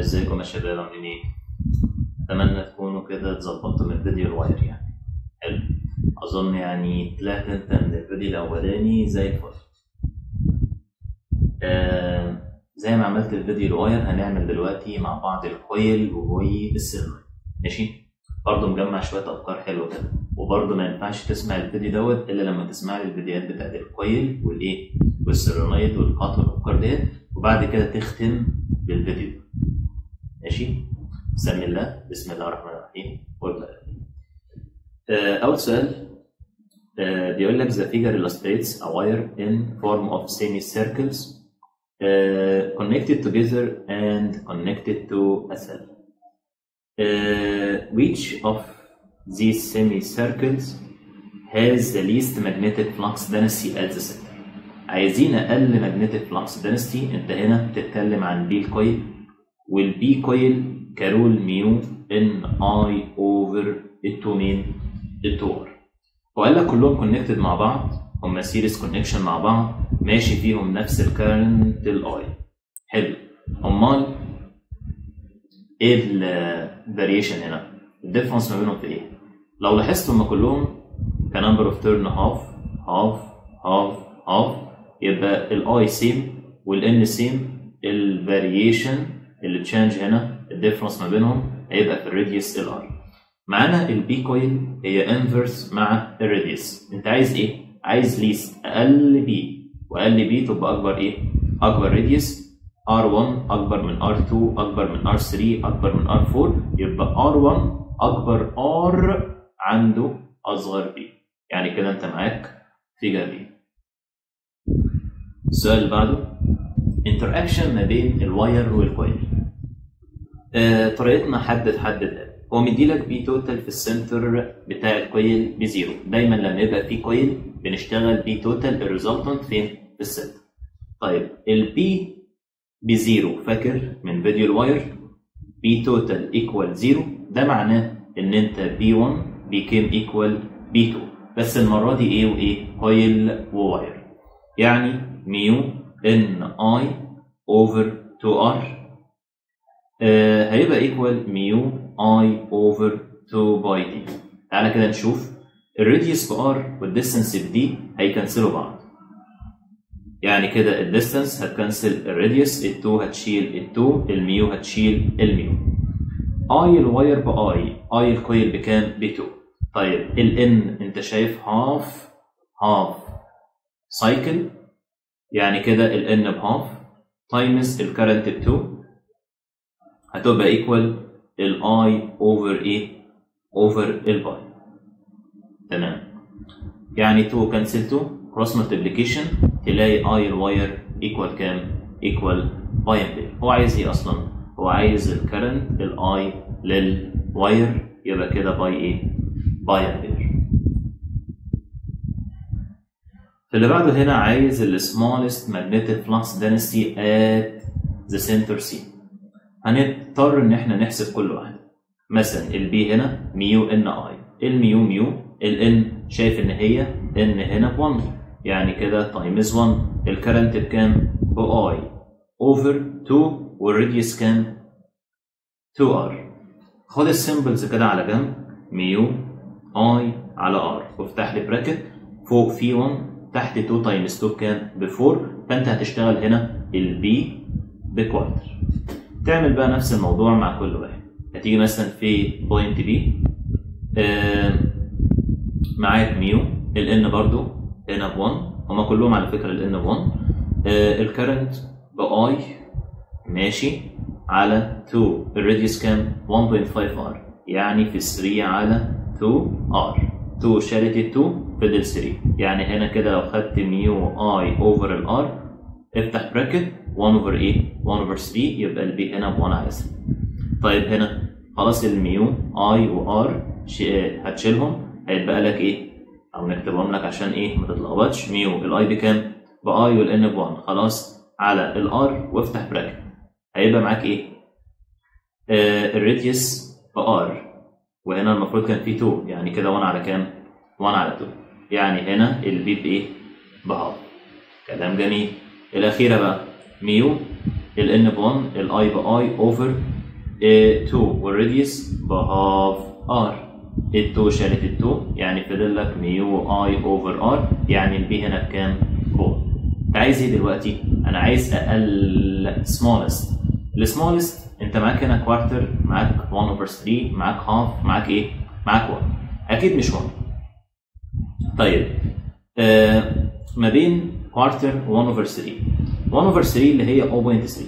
ازيكم يا شباب عاملين ايه؟ اتمنى تكونوا كده اتظبطتوا من الفيديو الواير يعني حلو اظن يعني طلعت انت من الفيديو الاولاني زي الفل آه زي ما عملت الفيديو الواير هنعمل دلوقتي مع بعض الكويل والسيرفر ماشي برضه مجمع شويه افكار حلوه كده وبرضه ما ينفعش تسمع الفيديو دوت الا لما تسمع لي الفيديوهات بتاعت الكويل والايه والسيرونايد والقط والافكار ديت وبعد كده تختم بالفيديو ماشي بسم الله بسم الله الرحمن الرحيم وابدا آه، اول سؤال آه، بيقول لك the figure illustrates a wire in form of semicircles uh, connected together and connected to a cell. Uh, which of these semicircles has the least magnetic flux density at the center؟ عايزين اقل magnetic flux density انت هنا بتتكلم عن بي الكويل والبي كويل كرول ميو ان اي اوفر التو مين التو ار وقال لك كلهم كونكتد مع بعض هم سيريس كونكشن مع بعض ماشي فيهم نفس الكارنت الاي حلو امال ايه الفاريشن هنا الديفرنس ما بينهم في ايه لو لاحظت هم كلهم كنمبر اوف تيرن هاف هاف هاف هاف يبقى الاي سيم والان سيم الفاريشن اللي تشانج هنا الديفرنس ما بينهم هيبقى في الراديوس الار معانا البي كويل هي انفرس مع الراديوس انت عايز ايه عايز ليست اقل بي واقل بي تبقى اكبر ايه اكبر راديوس R1 اكبر من R2 اكبر من R3 اكبر من R4 يبقى R1 اكبر R عنده اصغر بي يعني كده انت معاك فيجر بي السؤال اللي بعده انتراكشن ما بين الواير والكويل آه طريقتنا حدد حدد ده هو مديلك بي توتال في السنتر بتاع الكويل بزيرو دايما لما يبقى في كويل بنشتغل بي توتال الريزلتنت فين في السنتر طيب البي بزيرو فاكر من فيديو الواير بي توتال ايكوال زيرو ده معناه ان انت بي 1 بيكيم ايكوال بي 2 بس المره دي ايه وايه كويل وواير يعني ميو ان اي اوفر 2 ار آه هيبقى ايكوال ميو اي اوفر 2 باي دي تعالى كده نشوف الراديوس بار والديستنس بدي هيكنسلوا بعض يعني كده الديستنس هتكنسل الراديوس ال2 هتشيل ال2 الميو هتشيل الميو اي الواير باي اي الكويل بكام ب2 طيب الان انت شايف هاف هاف سايكل يعني كده الان بهاف تايمز الكرنت ب2 هتبقى ايكوال الاي اوفر ايه اوفر الباي تمام يعني 2 كانسل 2 كروس مالتيبليكيشن تلاقي اي الواير ايكوال كام ايكوال باي امبير هو عايز ايه اصلا هو عايز الكرنت الاي للواير يبقى كده باي ايه باي امبير في اللي بعده هنا عايز ال smallest magnetic flux density at the center C هنضطر ان احنا نحسب كل واحده مثلا البي هنا ميو ان اي الميو ميو الان شايف ان هي ان هنا ب 1 يعني كده تايمز 1 الكرنت بكام باي اوفر 2 والراديوس كام 2 ار خد السيمبلز كده على جنب ميو اي على ار وافتح لي براكت فوق في 1 تحت 2 تايمز 2 بكام ب 4 فانت هتشتغل هنا البي بكوارتر تعمل بقى نفس الموضوع مع كل واحد هتيجي مثلا في بوينت بي آه معاك ميو الان برضو هنا ب 1 هما كلهم على فكره الان ب 1 آه الكرنت باي ماشي على 2 الراديوس كام 1.5 ار يعني في 3 على 2 ار 2 شالت 2 فضل 3 يعني هنا كده لو خدت ميو اي اوفر الار افتح براكت 1 اوفر ايه 1 اوفر 3 يبقى البي هنا ب 1 على 3 طيب هنا خلاص الميو اي وار هتشيلهم هيتبقى لك ايه او نكتبهم لك عشان ايه ما تتلخبطش ميو الاي بكام باي والان ب 1 خلاص على الار وافتح براكت هيبقى معاك ايه آه الراديوس بار وهنا المفروض كان في 2 يعني كده 1 على كام 1 على 2 يعني هنا البي بايه بهاف كلام جميل الاخيره بقى ميو الان ب 1 الاي باي اوفر 2 والراديوس بهاف ار ال 2 شالت ال 2 يعني فاضل لك ميو اي اوفر ار يعني البي هنا بكام؟ 4 انت عايز ايه دلوقتي؟ انا عايز اقل سمولست السمولست انت معاك هنا كوارتر معاك 1 اوفر 3 معاك هاف معاك ايه؟ معاك 1 اكيد مش 1 طيب آه ما بين كوارتر 1 اوفر 3 1 اوفر 3 اللي هي 0.3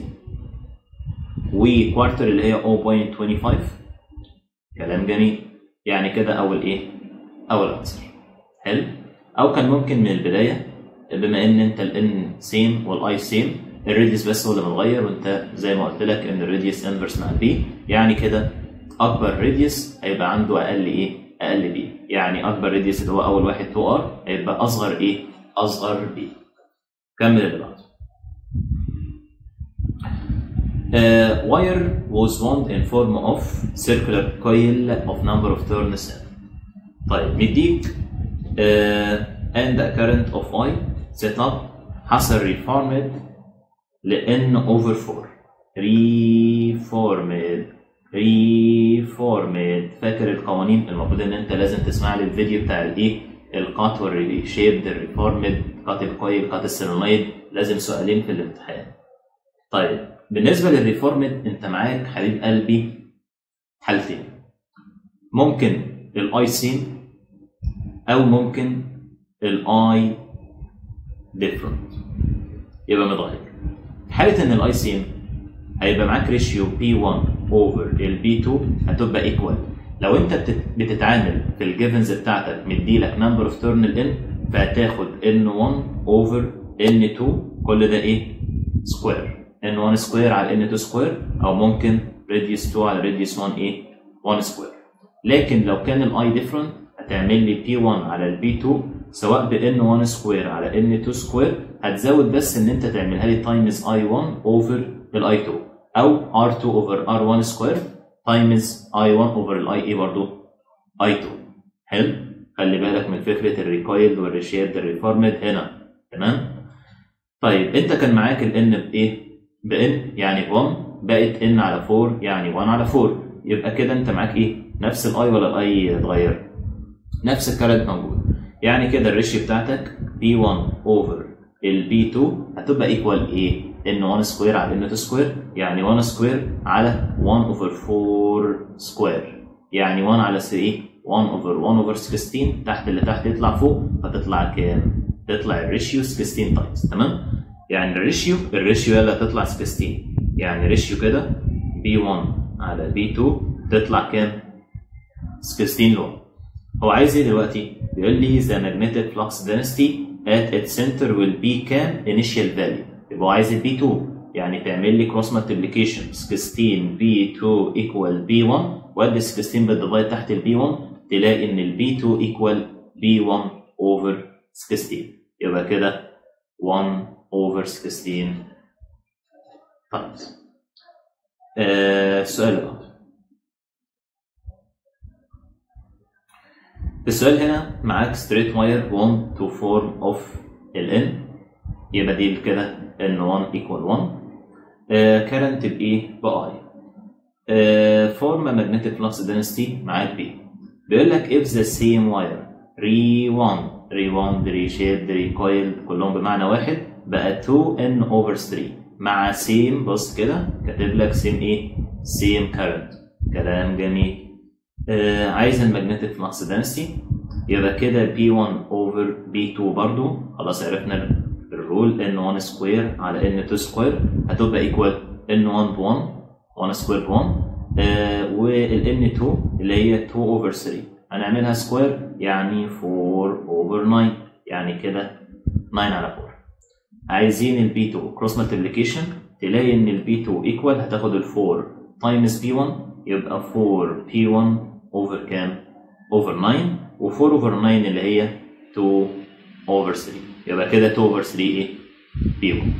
وكوارتر اللي هي 0.25 كلام جميل يعني كده اول ايه؟ اول انسر حلو؟ او كان ممكن من البدايه بما ان انت الان سيم والاي سيم الراديوس بس هو اللي متغير وانت زي ما قلت لك ان الراديوس انفرس مع البي يعني كده اكبر راديوس هيبقى عنده اقل ايه؟ اقل بي يعني اكبر راديوس اللي هو اول واحد 2 ار هيبقى اصغر ايه؟ اصغر بي كمل اللي بعده Uh, wire was wound in form of circular coil of number of turns n. طيب مديك uh, and a current of I set up حصل reformed ل n over 4 reformed reformed فاكر القوانين المفروض ان انت لازم تسمع لي الفيديو بتاع الايه القات والريشيبد الريفورمد قات الكويل قات السيلينويد لازم سؤالين في الامتحان طيب بالنسبة للريفورمد انت معاك حبيب قلبي حالتين ممكن الاي سين او ممكن الاي ديفرنت يبقى متغير في حالة ان الاي سين هيبقى معاك ريشيو بي 1 اوفر البي 2 هتبقى ايكوال لو انت بتتعامل في الجيفنز بتاعتك مديلك نمبر اوف تيرنال ان فهتاخد ان 1 اوفر ان 2 كل ده ايه؟ سكوير ان 1 سكوير على ان 2 سكوير او ممكن راديوس 2 على راديوس 1 ايه 1 سكوير لكن لو كان الاي ديفرنت هتعمل لي بي 1 على البي 2 سواء بان 1 سكوير على ان 2 سكوير هتزود بس ان انت تعملها لي تايمز اي 1 اوفر الاي 2 او ار 2 اوفر ار 1 سكوير تايمز اي 1 اوفر الاي اي برضه اي 2 حلو خلي بالك من فكره الريكويل والريشيد الريفورمد هنا تمام طيب انت كان معاك الان بايه بان يعني ب 1 بقت ان على 4 يعني 1 على 4 يبقى كده انت معاك ايه؟ نفس الاي ولا الاي اتغير؟ نفس الكارنت موجود يعني كده الريشيو بتاعتك بي 1 اوفر البي 2 هتبقى ايكوال ايه؟ ان 1 سكوير على ان 2 سكوير يعني 1 سكوير على 1 اوفر 4 سكوير يعني 1 على 3 1 اوفر 1 اوفر 16 تحت اللي تحت يطلع فوق فتطلع كام؟ تطلع الريشيو 16 تايمز تمام؟ يعني الريشيو الريشيو يلا تطلع 16 يعني ريشيو كده بي 1 على بي 2 تطلع كام؟ 16 لون هو عايز ايه دلوقتي؟ بيقول لي the magnetic flux density at its center will be كام initial value يبقى هو عايز البي 2 يعني تعمل لي cross multiplication 16 بي 2 equal بي 1 وادي 16 بالديفايد تحت البي 1 تلاقي ان البي 2 equal بي 1 over 16 يبقى كده 1 over 16 times. آه السؤال اللي بعده. السؤال هنا معاك straight wire 1 to form of ال n يبقى دي كده n 1 equal 1 آه current بإيه؟ ب I آه form a magnetic flux density معاك B بيقول لك if the same wire re 1 re 1 re shaped re coiled كلهم بمعنى واحد بقى 2n over 3 مع سيم بص كده كاتب لك سيم ايه؟ سيم كارنت كلام جميل آه عايز المagnetic flux density يبقى كده B1 over B2 برضو خلاص عرفنا الرول N1 سكوير على N2 سكوير هتبقى ايكوال N1 ب 1 1 سكوير ب 1 آه وال N2 اللي هي 2 over 3 هنعملها سكوير يعني 4 over 9 يعني كده 9 على 4 عايزين البي 2 كروس مالتيبليكيشن تلاقي ان البي 2 ايكوال هتاخد ال 4 تايمز بي 1 يبقى 4 بي 1 اوفر كام؟ اوفر 9 و4 اوفر 9 اللي هي 2 اوفر 3 يبقى كده 2 اوفر 3 ايه؟ بي 1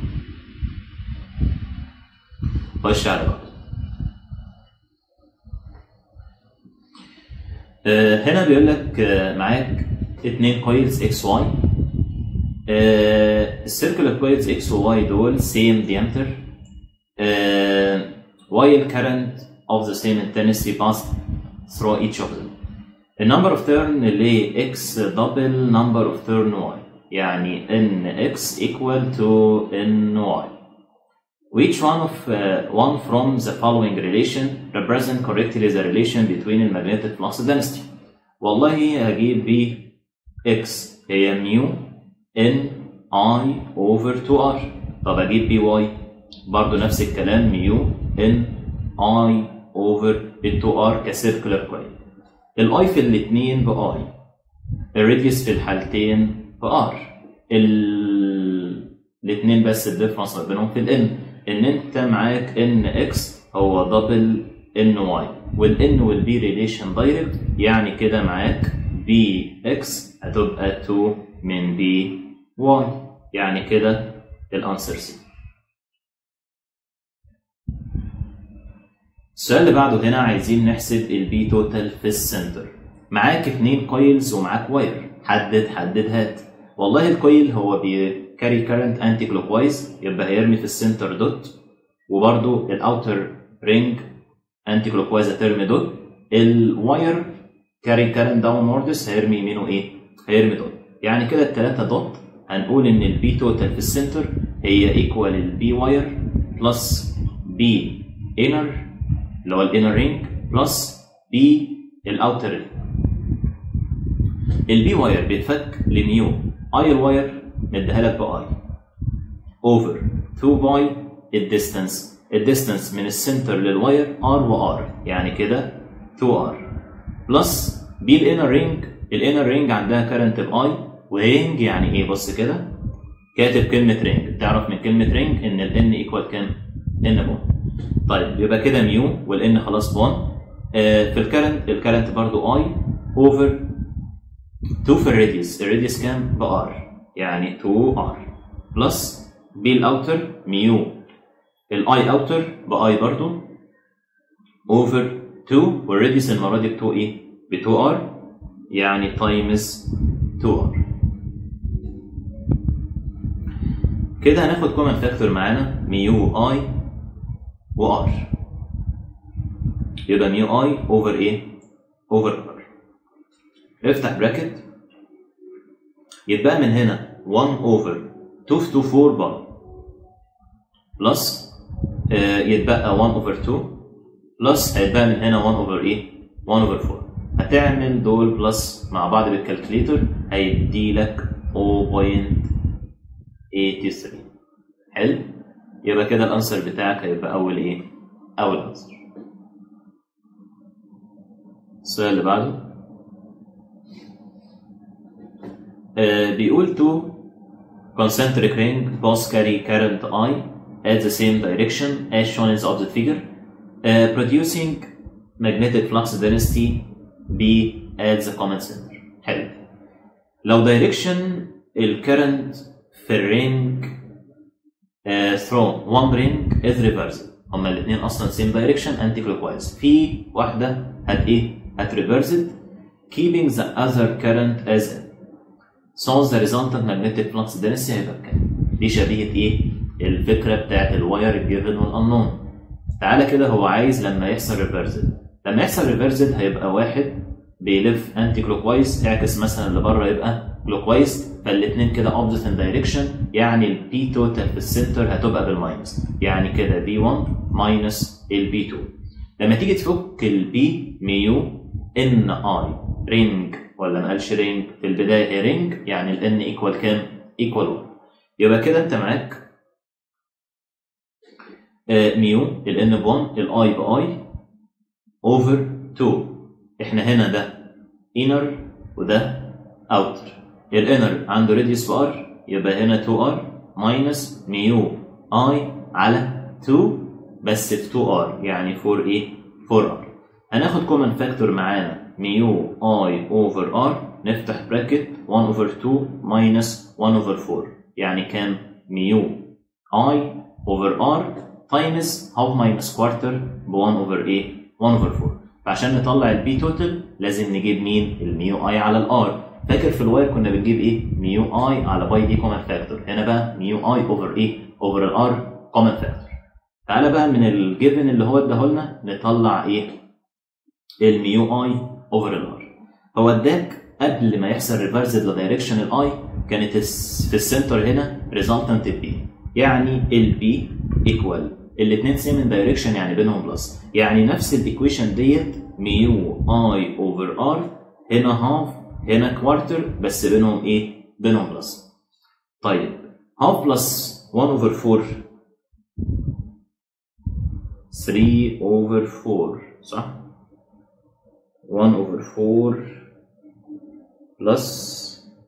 خش على بعض آه هنا بيقول لك آه معاك اتنين كويلز اكس واي السيركلر كويلز اكس وواي دول سيم diameter while current of the same intensity passed through each of them the number of turn اللي هي x double number of turn y يعني n x equal to n y which one of uh, one from the following relation represent correctly the relation between the magnetic flux density والله هجيب ب x هي ميو n i over 2r طب اجيب بي واي برضه نفس الكلام ميو ان اي اوفر ال 2 ار كسيركلر كويل الاي في الاثنين باي الراديوس في الحالتين بار الاثنين بس الديفرنس ما بينهم في الان ان انت معاك ان اكس هو دبل ان واي والان والبي ريليشن دايركت يعني كده معاك بي اكس هتبقى 2 من بي واي يعني كده الانسر سي السؤال اللي بعده هنا عايزين نحسب البي توتال في السنتر معاك اتنين كويلز ومعاك واير حدد حدد هات والله الكويل هو بيكاري كارنت انتي كلوك وايز يبقى هيرمي في السنتر دوت وبرده الاوتر رينج انتي كلوك وايز هترمي دوت الواير كاري كارنت داون ووردز هيرمي يمينه ايه؟ هيرمي دوت يعني كده التلاتة دوت هنقول ان البي توتال في السنتر هي ايكوال البي واير بلس بي انر اللي هو الانر رينج بلس بي الاوتر رينج البي واير بيتفك لميو اي الواير مديها لك باي اوفر 2 باي الديستانس الديستانس من السنتر للواير ار وار يعني كده 2 ار بلس بي الانر رينج الانر رينج عندها كارنت باي ورينج يعني ايه بص كده كاتب كلمه رينج تعرف من كلمه رينج ان الان ايكوال كام ان بون طيب يبقى كده ميو والان خلاص بون آه في الكرنت الكرنت برضو اي اوفر 2 في الراديوس الراديوس كام بار يعني 2 ار بلس بي الاوتر ميو الاي اوتر باي برضو اوفر 2 والراديوس المره دي ب 2 ايه ب 2 ار يعني تايمز 2 ار كده هناخد كومن فاكتور معانا ميو اي وار يبقى ميو اي اوفر ايه اوفر ار افتح براكت يتبقى من هنا 1 اوفر 2 في 2 4 باي بلس آه يتبقى 1 اوفر 2 بلس هيتبقى من هنا 1 اوفر ايه 1 اوفر 4 هتعمل دول بلس مع بعض بالكالكوليتر هيدي لك 0.83 حلو يبقى كده الانسر بتاعك هيبقى اول ايه اول انسر السؤال اللي بعده آه بيقول to concentric ring both carry current I at the same direction as shown in the opposite figure uh, producing magnetic flux density B at the common center حلو لو direction الكرنت في الرينج uh, thrown one ring is reversed هما الاثنين اصلا same direction anti clockwise في واحده هت ايه هت reversed keeping the other current as in so the resultant magnetic flux density هيبقى بكام دي شبيهه ايه الفكره بتاعت الواير الجيفن والانون تعالى كده هو عايز لما يحصل ريفرسد لما يحصل ريفرسد هيبقى واحد بيلف انتي كلوكوايز اعكس مثلا اللي بره يبقى كلوكوايز فالاثنين كده اوبزيت ان دايركشن يعني البي توتال في السنتر هتبقى بالماينس يعني كده بي 1 ماينس البي 2 لما تيجي تفك البي ميو ان اي رينج ولا ما قالش رينج في البدايه هي رينج يعني الان ايكوال كام؟ ايكوال 1 يبقى كده انت معاك آه ميو الان ب 1 الاي باي اوفر 2 احنا هنا ده انر وده اوتر الانر عنده راديوس ار يبقى هنا 2 ار ماينس ميو اي على 2 بس في 2 ار يعني 4 ايه 4 ار هناخد كومن فاكتور معانا ميو اي اوفر ار نفتح براكت 1 اوفر 2 ماينس 1 اوفر 4 يعني كام ميو اي اوفر ار تايمز هاف ماينس كوارتر ب 1 اوفر ايه 1 اوفر 4 فعشان نطلع البي توتال لازم نجيب مين الميو اي على الار فاكر في الواير كنا بنجيب ايه ميو اي على باي دي كومن فاكتور هنا بقى ميو اي اوفر ايه اوفر الار كومن فاكتور تعالى بقى من الجيفن اللي هو اداه لنا نطلع ايه الميو اي اوفر الار هو اداك قبل ما يحصل ريفرس لدايركشن الاي كانت الس- في السنتر هنا ريزلتنت بي يعني البي ايكوال الاثنين سيم ان دايركشن يعني بينهم بلس يعني نفس الايكويشن ديت ميو اي اوفر ار هنا هاف هنا كوارتر بس بينهم ايه بينهم بلس طيب هاف بلس 1 اوفر 4 3 اوفر 4 صح 1 اوفر 4 بلس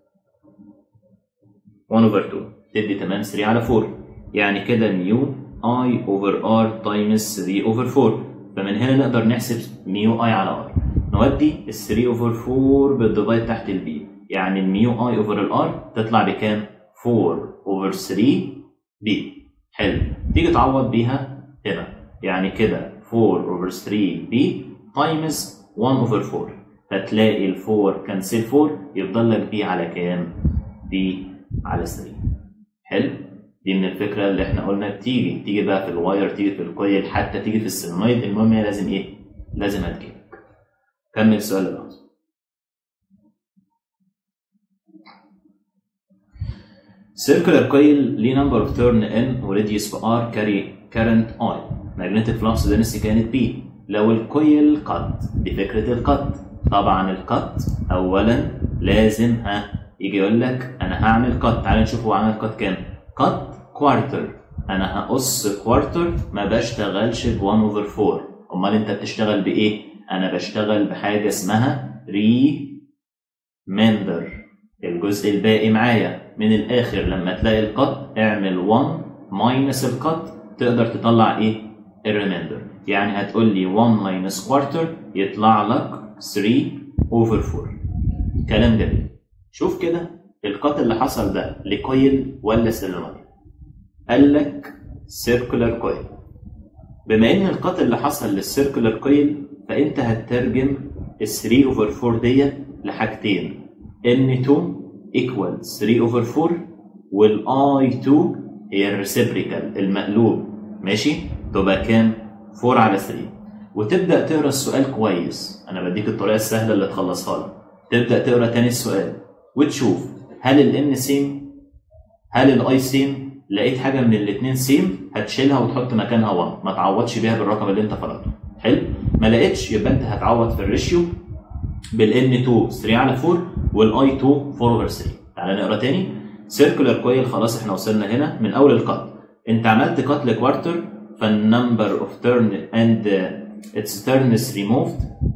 1 اوفر 2 تدي تمام 3 على 4 يعني كده ميو اي اوفر ار تايمز 3 اوفر 4 فمن هنا نقدر نحسب ميو اي على ار نودي ال 3 اوفر 4 بالديفايد تحت البي يعني الميو اي اوفر الار تطلع بكام 4 اوفر 3 بي حلو تيجي تعوض بيها هنا يعني كده 4 اوفر 3 بي تايمز 1 اوفر 4 فتلاقي ال 4 كنسل 4 يفضل لك بي على كام؟ بي على 3 حلو؟ دي من الفكره اللي احنا قلنا بتيجي تيجي بقى في الواير تيجي في الكويل حتى تيجي في السيلينويد المهم هي لازم ايه؟ لازم هتجيلك كمل السؤال اللي بعده Circular coil ليه number of turn n وراديوس ب r carry current i magnetic flux density كانت b لو الكويل قط دي فكرة القط طبعا القط أولا لازم ها يجي يقول لك أنا هعمل قط تعال نشوف هو عمل قط كام قط كوارتر أنا هقص كوارتر ما بشتغلش ب 1 over 4 أمال أنت بتشتغل بإيه؟ أنا بشتغل بحاجة اسمها remainder الجزء الباقي معايا من الاخر لما تلاقي القط اعمل 1 ماينس القط تقدر تطلع ايه الريميندر يعني هتقول لي 1 ماينس كوارتر يطلع لك 3 اوفر 4 كلام جميل شوف كده القط اللي حصل ده لكويل ولا سيلينويد قال لك سيركولار كويل بما ان القط اللي حصل للسيركولار كويل فانت هتترجم ال 3 اوفر 4 ديت لحاجتين N2 equal 3 over 4 وال I2 هي الريسبريكال المقلوب ماشي تبقى كام 4 على 3 وتبدا تقرا السؤال كويس انا بديك الطريقه السهله اللي تخلصها لك تبدا تقرا تاني السؤال وتشوف هل ال N سيم هل ال I سيم لقيت حاجه من الاثنين سيم هتشيلها وتحط مكانها 1 ما تعوضش بيها بالرقم اللي انت فرضته حلو ما لقيتش يبقى انت هتعوض في الريشيو بالان 2 3 على 4 والاي 2 4 اوفر 3 تعالى نقرا تاني سيركولار كويل خلاص احنا وصلنا هنا من اول القط انت عملت قط لكوارتر فالنمبر اوف تيرن اند اتس تيرنز ريموفد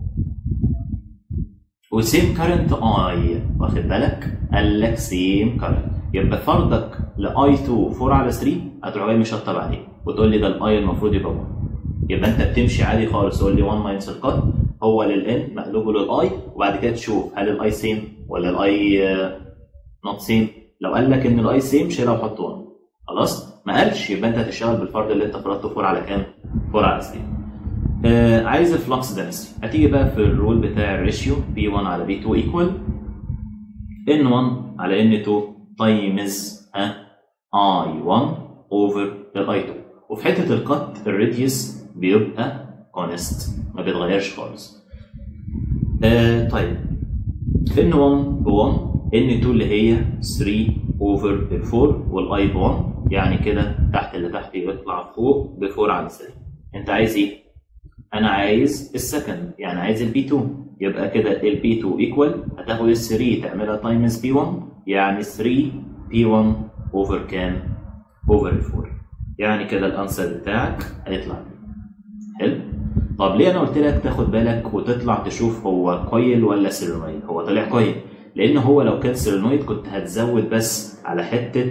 وسيم كارنت اي واخد بالك قال لك سيم كارنت يبقى فرضك لاي 2 4 على 3 هتروح جاي مشطب عليه وتقول لي ده الاي المفروض يبقى 1 يبقى انت بتمشي عادي خالص تقول لي 1 ماينس القط هو للان مقلوبه للاي وبعد كده تشوف هل الاي سيم ولا الاي نوت سيم لو قال لك ان الاي سيم شيلها وحط 1 خلاص ما قالش يبقى انت هتشتغل بالفرض اللي انت فرضته 4 على كام 4 على 3 آه عايز الفلكس دنسيتي هتيجي بقى في الرول بتاع الريشيو بي 1 على بي 2 ايكوال ان 1 على ان 2 تايمز اي 1 اوفر الاي 2 وفي حته القط الراديوس بيبقى كونست ما بيتغيرش خالص آه طيب ان 1 ب 1 ان 2 اللي هي 3 اوفر 4 والاي ب 1 يعني كده تحت اللي تحت يطلع فوق ب 4 على 3 انت عايز ايه؟ انا عايز السكند يعني عايز البي 2 يبقى كده البي 2 ايكوال هتاخد ال 3 تعملها تايمز بي 1 يعني 3 بي 1 اوفر كام؟ اوفر 4 يعني كده الانسر بتاعك هيطلع حلو؟ طب ليه انا قلت لك تاخد بالك وتطلع تشوف هو كويل ولا سيلينويد؟ هو طلع كويل لان هو لو كان سيلينويد كنت هتزود بس على حته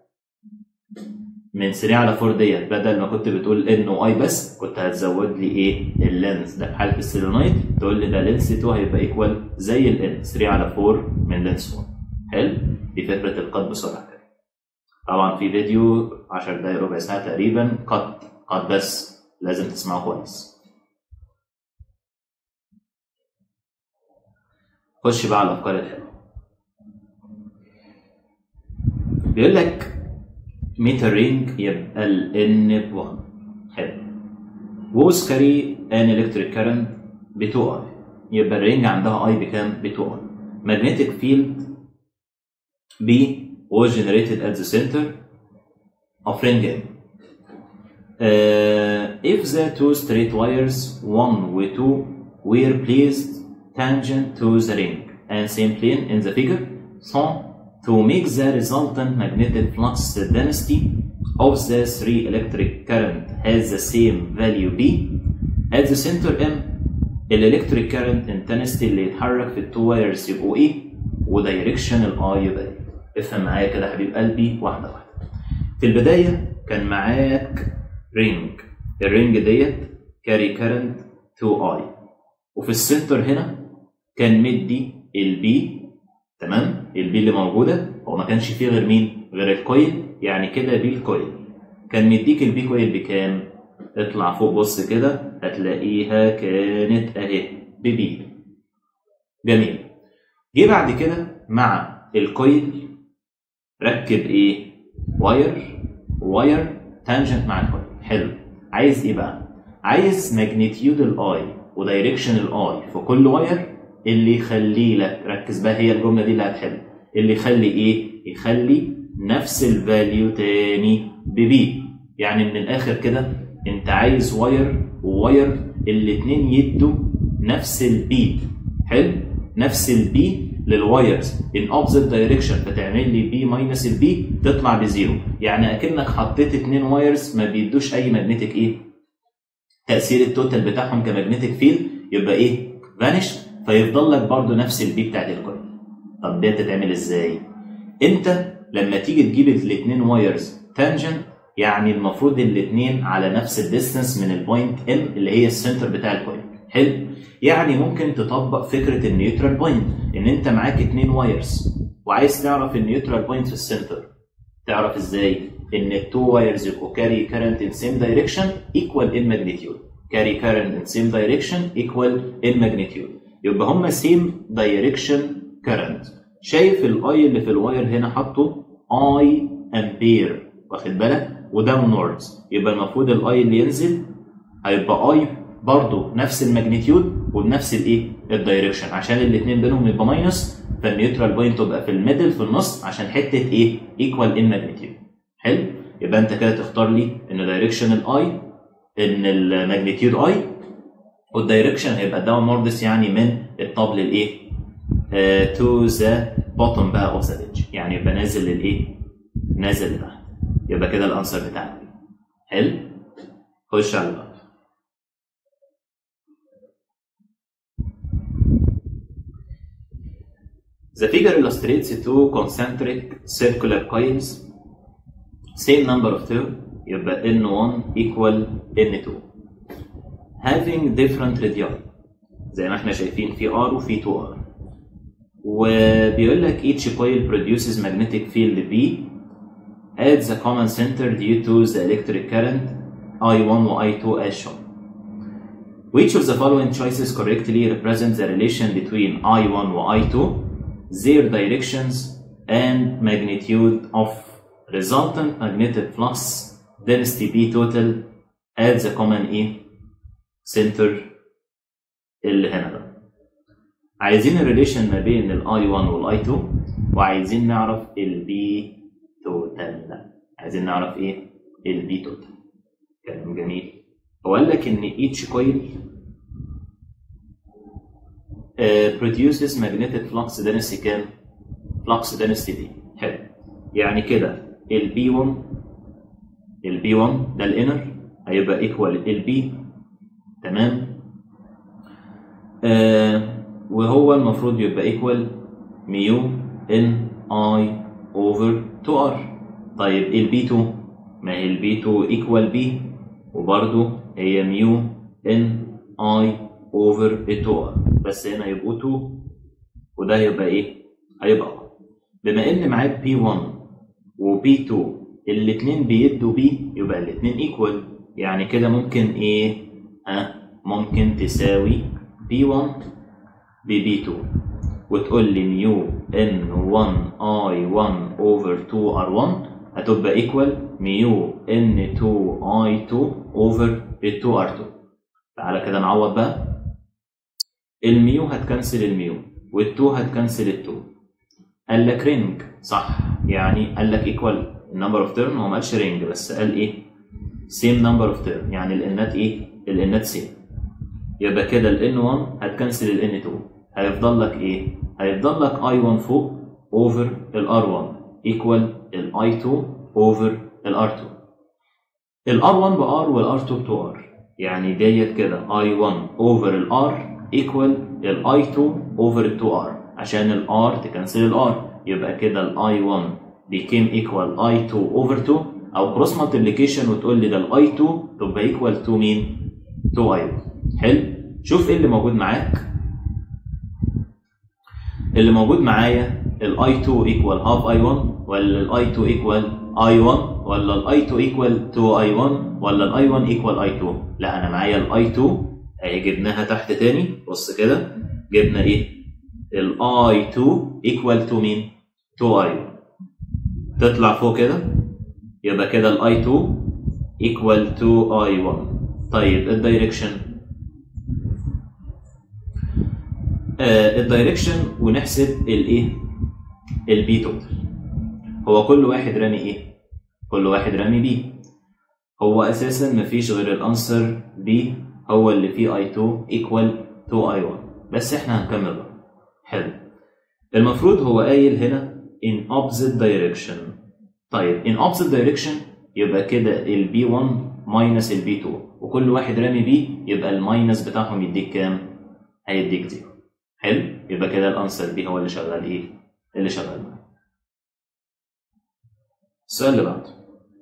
من 3 على 4 ديت بدل ما كنت بتقول ان واي بس كنت هتزود لي ايه اللينس ده في حاله السيلينويد تقول لي ده لينس 2 هيبقى ايكوال زي الان 3 على 4 من لينس 1 حلو دي فكره القط بسرعه كده طبعا في فيديو 10 دقايق ربع ساعه تقريبا قط قط بس لازم تسمعه كويس خش بقى على الافكار الحلوه بيقول لك ميتر رينج يبقى ال n ب 1 حلو was carry an electric current ب 2 I يبقى الرينج عندها I بكام؟ ب 2 I magnetic field B was generated at the center of ring M uh, if the two straight wires 1 و 2 were placed tangent to the ring and same plane in the figure so to make the resultant magnetic flux density of the three electric current has the same value B at the center M الالكتريك كارنت intensity اللي يتحرك في التو وايرز يبقوا ايه ودايركشن الاي يبقى ايه افهم معايا كده حبيب قلبي واحده واحده في البدايه كان معاك رينج الرينج ديت كاري كارنت 2 اي وفي السنتر هنا كان مدي البي تمام البي اللي موجوده هو ما كانش فيه غير مين غير الكويل يعني كده بي الكويل كان مديك البي كويل بكام اطلع فوق بص كده هتلاقيها كانت اهي ببي جميل جه بعد كده مع الكويل ركب ايه واير واير تانجنت مع الكويل حلو عايز ايه بقى عايز ماجنتيود الاي ودايركشن الاي في كل واير اللي يخليه لك ركز بقى هي الجمله دي اللي هتحل اللي يخلي ايه يخلي نفس الفاليو تاني ببي يعني من الاخر كده انت عايز واير وواير الاتنين يدوا نفس البي حلو نفس البي للوايرز ان اوبزيت دايركشن فتعمل لي بي ماينس البي تطلع بزيرو يعني اكنك حطيت اتنين وايرز ما بيدوش اي ماجنتيك ايه تاثير التوتال بتاعهم كماجنتيك فيلد يبقى ايه فانش فيفضل لك برضو نفس البي بتاعت الكل طب دي تتعمل ازاي انت لما تيجي تجيب الاثنين وايرز تانجنت يعني المفروض الاثنين على نفس الديستنس من البوينت ام اللي هي السنتر بتاع الكويل حلو يعني ممكن تطبق فكره النيوترال بوينت ان انت معاك اثنين وايرز وعايز تعرف النيوترال بوينت في السنتر تعرف ازاي ان التو وايرز يبقوا كاري كارنت ان سيم دايركشن ايكوال ان ماجنتيود كاري كارنت ان سيم دايركشن ايكوال ان ماجنتيود يبقى هما سيم دايركشن كارنت شايف الاي اللي في الواير هنا حاطه اي امبير واخد بالك وداونوردز يبقى المفروض الاي اللي ينزل هيبقى اي برضه نفس الماجنتيود وبنفس الايه الدايركشن عشان الاثنين بينهم يبقى ماينس فالنيوترال بوينت تبقى في الميدل في النص عشان حته ايه ايكوال ان ماجنتيود حلو يبقى انت كده تختار لي ان دايركشن الاي ان الماجنتيود اي والدايركشن هيبقى داونوردز يعني من الطب للايه تو ذا بوتوم بقى اوف ذا يعني يبقى نازل للايه نازل لتحت يبقى كده الانسر بتاعك حلو خش على بعض The figure illustrates two concentric circular coils same number of two يبقى N1 equal N2 having different radii زي ما احنا شايفين في R وفي 2R وبيقول لك each coil produces magnetic field B at the common center due to the electric current I1 و I2 as shown. Which of the following choices correctly represents the relation between I1 و I2, their directions, and magnitude of resultant magnetic flux density B total at the common E center اللي هنا ده. عايزين الريليشن ما بين ال I1 وال I2 وعايزين نعرف ال B توتال عايزين نعرف ايه البي توتال كلام جميل هو قال لك ان each coil uh, produces magnetic flux density كام flux density دي حلو يعني كده البي 1 البي 1 ده الانر هيبقى ايكوال البي تمام آه وهو المفروض يبقى ايكوال ميو ان اي اوفر 2R طيب البي 2 ما هي البي 2 ايكوال بي وبرده هي ميو ان اي اوفر 2R بس هنا يبقوا 2 وده يبقى ايه؟ هيبقى بما ان معاك بي 1 وبي 2 الاثنين بيدوا بي يبقى الاثنين ايكوال يعني كده ممكن ايه؟ ها ممكن تساوي بي 1 ببي 2 وتقول لي ميو ان 1 اي 1 اوفر 2 ار 1 هتبقى ايكوال ميو ان 2 اي 2 اوفر 2 ار 2 تعالى كده نعوض بقى الميو هتكنسل الميو والتو هتكنسل التو قال لك رينج صح يعني قال لك ايكوال النمبر اوف تيرن هو ما قالش رينج بس قال ايه سيم نمبر اوف تيرن يعني الانات ايه الانات سيم يبقى كده ال N1 هتكنسل ال N2 هيفضل لك ايه هيفضل لك I1 فوق over ال R1 equal ال I2 over ال R2 ال R1 ب R وال R2 ب 2R يعني ديت كده I1 over ال R equal ال I2 over ال 2R عشان ال R تكنسل ال R يبقى كده ال I1 became equal I2 over 2 او cross multiplication وتقول لي ده ال I2 تبقى equal to مين؟ to I1 حلو؟ شوف ايه اللي موجود معاك اللي موجود معايا ال I2 equal half I1 ولا ال I2 equal I1 ولا ال I2 equal 2I1 ولا ال I1 equal I2 لا انا معايا ال I2 اهي جبناها تحت تاني بص كده جبنا ايه ال I2 equal to مين 2I1 تطلع فوق كده يبقى كده ال I2 equal to I1 طيب الدايركشن آه الدايركشن ونحسب الايه البي توتال هو كل واحد رامي ايه كل واحد رامي بي هو اساسا مفيش غير الانسر بي هو اللي فيه I2 equal to I1 بس احنا هنكمل بقى حلو المفروض هو قايل هنا in opposite direction طيب in opposite direction يبقى كده ال B1 minus ال B2 وكل واحد رامي بي يبقى الماينس بتاعهم يديك كام؟ هيديك زيرو حلو؟ يبقى كده الانسر بي هو اللي شغال ايه؟ اللي شغال معاك السؤال اللي بعده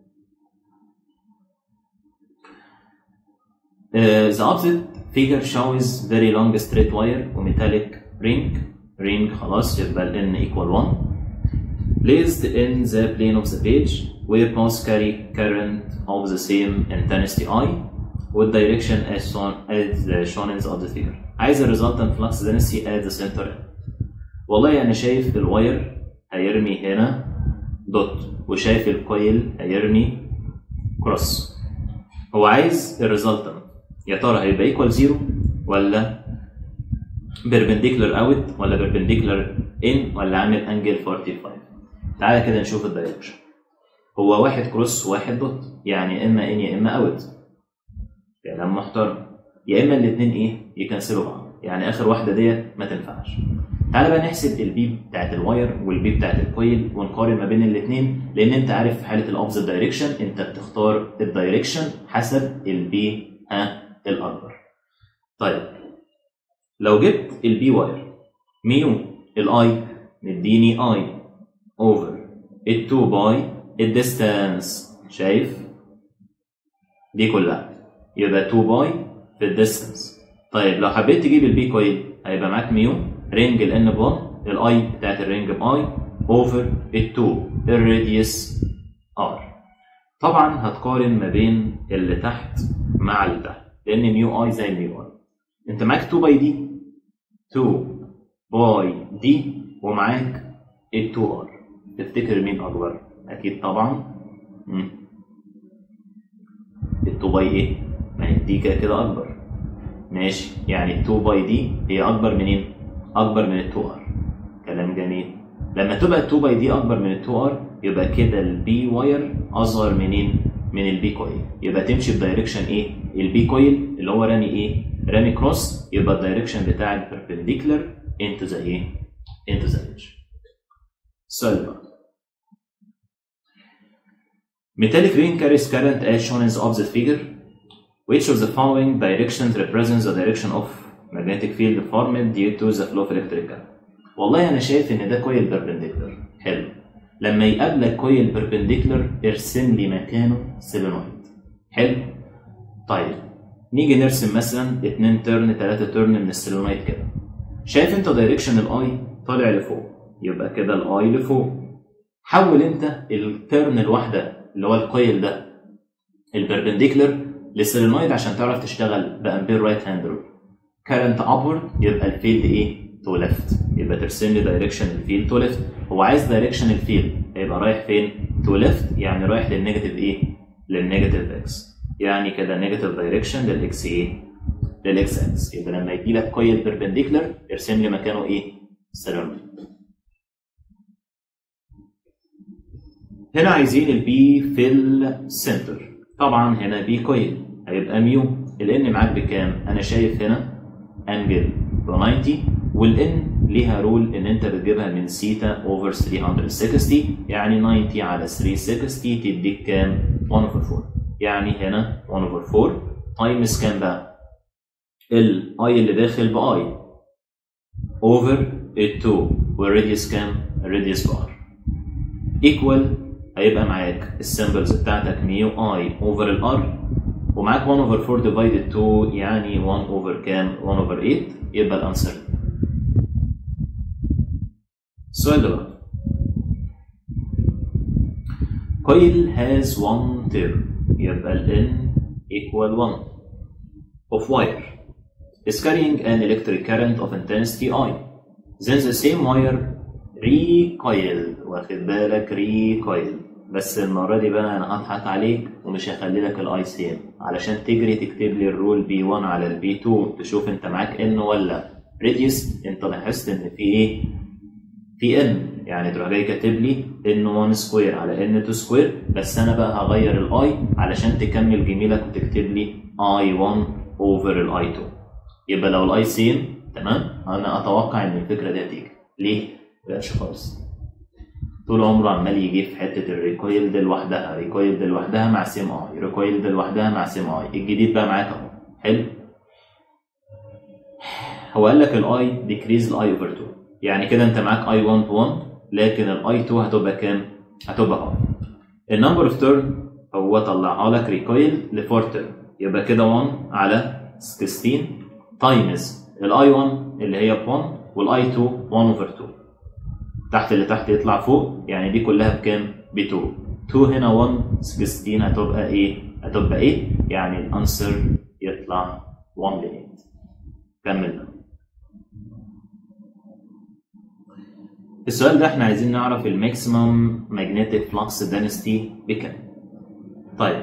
Uh, the opposite figure shows very long straight wire وميتاليك ring ring خلاص يبقى ال n equal 1 placed in the plane of the page where both carry current of the same intensity I with direction as shown as shown in the other figure عايز ال resultant flux density at the center والله انا شايف الواير هيرمي هنا دوت وشايف الكويل هيرمي كروس هو عايز الريزلتنت يا ترى هيبقى ايكوال زيرو ولا بيربنديكولار اوت ولا بيربنديكولار ان ولا عامل انجل 45 تعالى كده نشوف الدايركشن هو واحد كروس وواحد دوت يعني اما ان يا اما اوت كلام محترم يا اما الاثنين ايه يكنسلوا بعض يعني اخر واحده ديت ما تنفعش تعالى بقى نحسب البي بتاعت الواير والبي بتاعت الكويل ونقارن ما بين الاثنين لان انت عارف في حاله الاوبزيت دايركشن انت بتختار الدايركشن حسب البي ها الاكبر طيب لو جبت البي واير ميو الاي مديني اي اوفر ال 2 باي الديستانس شايف دي كلها يبقى 2 باي في الديستانس طيب لو حبيت تجيب البي كويل هيبقى معاك ميو رينج الان ب 1 الاي بتاعت الرينج باي اوفر ال 2 الراديوس ار طبعا هتقارن ما بين اللي تحت مع اللي تحت لان ميو اي زي الميو اي انت معاك 2 باي دي 2 باي دي ومعاك ال 2 ار تفتكر مين اكبر اكيد طبعا مم. ال 2 باي ايه ما هي دي كده كده اكبر ماشي يعني ال 2 باي دي هي اكبر منين اكبر من ال 2 ار كلام جميل لما تبقى ال 2 باي دي اكبر من ال 2 ار يبقى كده البي واير اصغر منين من البي كويل يبقى تمشي بدايركشن ايه البي كويل اللي هو رامي ايه رامي كروس يبقى الدايركشن بتاعك perpendicular into the ايه into the edge السؤال اللي بعده Metallic ring carries current as shown in the opposite figure. Which of the following directions represents the direction of magnetic field formed due to the flow of electric current؟ والله أنا شايف إن ده كويل بيربنديكولر حلو لما يقابلك كويل بيربنديكولر ارسم لي مكانه سيلينويد حلو طيب نيجي نرسم مثلا 2 ترن 3 ترن من السيلينويد كده شايف انت دايركشن الاي طالع لفوق يبقى كده الاي لفوق حول انت الترن الواحده اللي هو الكويل ده البربنديكولر للسيلينويد عشان تعرف تشتغل بامبير رايت هاند رول كارنت ابورد يبقى الفيلد ايه تو ليفت يبقى ترسم لي دايركشن الفيلد تو ليفت هو عايز دايركشن الفيلد هيبقى رايح فين تو ليفت يعني رايح للنيجاتيف ايه للنيجاتيف اكس يعني كده نيجاتيف دايركشن للاكس ايه للاكس اكس يبقى لما يجي لك كويل بيربنديكولار ارسم لي مكانه ايه؟ سيلولويد هنا عايزين البي في السنتر طبعا هنا بي كويل هيبقى ميو الان معاك بكام؟ انا شايف هنا انجل ب 90 والان ليها رول ان انت بتجيبها من سيتا اوفر 360 يعني 90 على 360 تديك كام؟ 1 اوفر 4 يعني هنا 1 اوفر 4 تايمز كام بقى؟ الاي اللي داخل باي اوفر ال 2 والراديوس كام؟ الراديوس بار ايكوال هيبقى معاك السمبلز بتاعتك ميو اي اوفر الار ومعاك 1 اوفر 4 ديفايدد 2 يعني 1 اوفر كام؟ 1 اوفر 8 يبقى الانسر السؤال ده بقى coil has one term يبقى ال n equal 1 of wire is carrying an electric current of intensity I then the same wire recoiled واخد بالك recoiled بس المرة دي بقى أنا هضحك عليك ومش هخلي لك الاي سيم علشان تجري تكتب لي الرول بي 1 على البي 2 تشوف أنت معاك ان ولا راديوس أنت لاحظت إن في إيه؟ في ان يعني تروح جاي كاتب لي ان 1 سكوير على ان 2 سكوير بس انا بقى هغير الاي علشان تكمل جميلك وتكتب لي اي 1 اوفر الاي 2 يبقى لو الاي سيم تمام انا اتوقع ان الفكره دي هتيجي ليه؟ ما بقتش خالص طول عمره عمال يجي في حته الريكويل دي لوحدها ريكويل دي لوحدها مع سيم اي ريكويل دي لوحدها مع سيم اي الجديد بقى معاك اهو حلو هو قال لك الاي ديكريز الاي اوفر 2 يعني كده انت معاك اي 1 1 لكن الاي 2 هتبقى كام؟ هتبقى هاف النمبر اوف تيرن هو طلعها لك ريكويل ل 4 تيرن يبقى كده 1 على 16 تايمز الاي 1 اللي هي ب 1 والاي 2 1 اوفر 2 تحت اللي تحت يطلع فوق يعني دي كلها بكام؟ ب 2 2 هنا 1 16 هتبقى ايه؟ هتبقى ايه؟ يعني الانسر يطلع 1 ل 8 كمل بقى السؤال ده احنا عايزين نعرف الماكسيمم ماجنتيك فلكس دنسيتي بكام طيب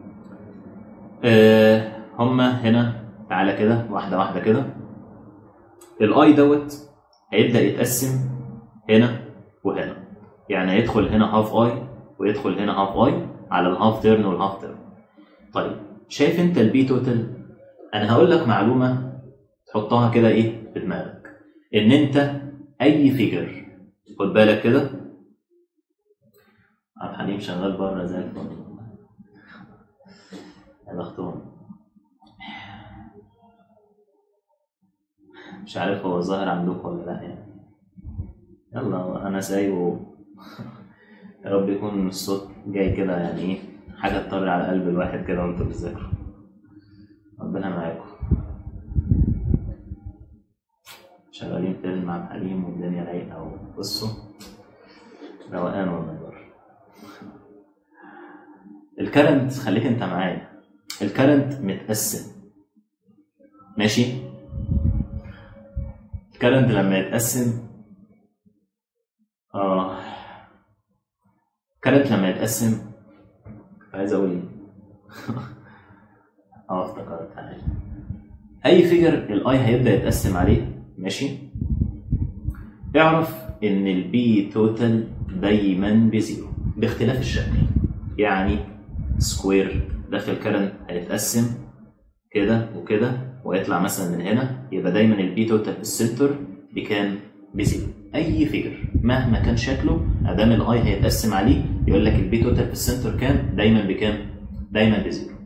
اه هما هنا تعالى كده واحده واحده كده الاي دوت هيبدا يتقسم هنا وهنا يعني هيدخل هنا هاف اي ويدخل هنا هاف اي على الهاف تيرن والهاف تيرن طيب شايف انت البي توتال انا هقول لك معلومه تحطها كده ايه في دماغك ان انت اي فيجر خد بالك كده عبد الحليم شغال بره زي الفل يا بختهم مش عارف هو ظاهر عندكم ولا لا يعني يلا انا سايبه يا رب يكون الصوت جاي كده يعني ايه حاجه تطر على قلب الواحد كده وانتوا بتذاكروا ربنا معاكم شغالين فيلم مع الحليم والدنيا رايقه وبصوا روقان والله بره الكرنت خليك انت معايا الكرنت متقسم ماشي الكرنت لما يتقسم اه الكرنت لما يتقسم عايز اقول ايه اه افتكرت حاجه اي فيجر الاي هيبدا يتقسم عليه ماشي اعرف ان البي توتال دايما بزيرو باختلاف الشكل يعني سكوير داخل كرنت هيتقسم كده وكده ويطلع مثلا من هنا يبقى دايما البي توتال في السنتر بكام بزيرو اي فيجر مهما كان شكله ادام الاي هيتقسم عليه يقول لك البي توتال في السنتر كام دايما بكام دايما بزيرو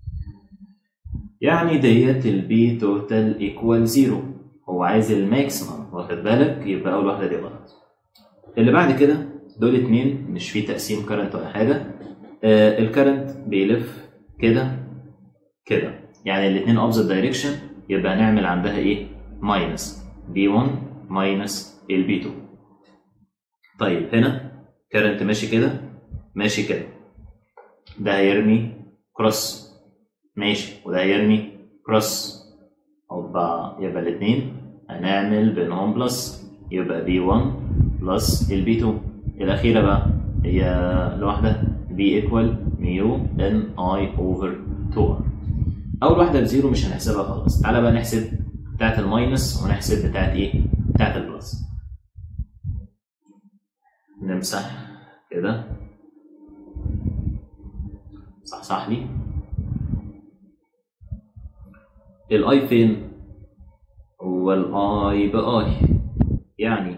يعني ديت البي توتال ايكوال زيرو هو عايز الماكسيمم واخد بالك يبقى اول واحده دي غلط اللي بعد كده دول اتنين مش في تقسيم كرنت ولا حاجه آه الكرنت بيلف كده كده يعني الاتنين اوبزيت دايركشن يبقى هنعمل عندها ايه ماينس بي 1 ماينس البي 2 طيب هنا كرنت ماشي كده ماشي كده ده هيرمي كروس ماشي وده هيرمي كروس يبقى يبقى الاثنين هنعمل بينهم بلس يبقى بي 1 بلس البي 2 الاخيره بقى هي لوحدها بي ايكوال ميو ان اي اوفر 2 ار اول واحده بزيرو مش هنحسبها خالص تعالى بقى نحسب بتاعت الماينس ونحسب بتاعت ايه بتاعت البلس نمسح كده صح صح لي الاي فين هو الاي باي يعني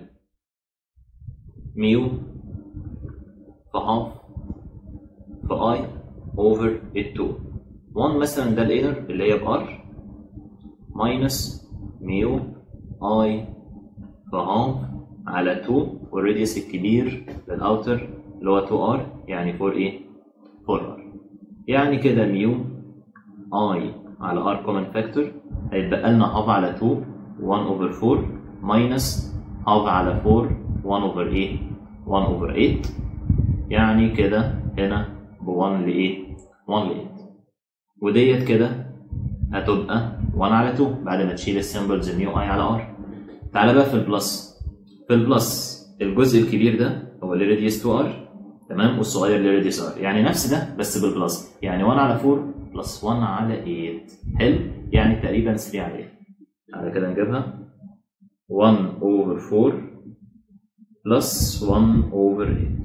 ميو في هاف في اي اوفر ال2 1 مثلا ده الانر اللي هي بار ماينس ميو اي في هاف على 2 والراديوس الكبير للاوتر اللي هو 2 ار يعني 4 ايه 4 ار يعني كده ميو اي على ار كومن فاكتور هيتبقى لنا هاف على 2 1 اوفر 4 ماينس هاف على 4 1 اوفر ايه 1 اوفر 8 يعني كده هنا ب 1 لايه 1 ل 8 وديت كده هتبقى 1 على 2 بعد ما تشيل السيمبلز ميو اي على ار تعالى بقى في البلس في البلس الجزء الكبير ده هو اللي راديوس 2 ار تمام والصغير اللي راديوس ار يعني نفس ده بس بالبلس يعني 1 على 4 بلس 1 على 8 حلو يعني تقريبا 3 على 8 تعالى كده نجيبها 1 اوفر 4 بلس 1 اوفر 8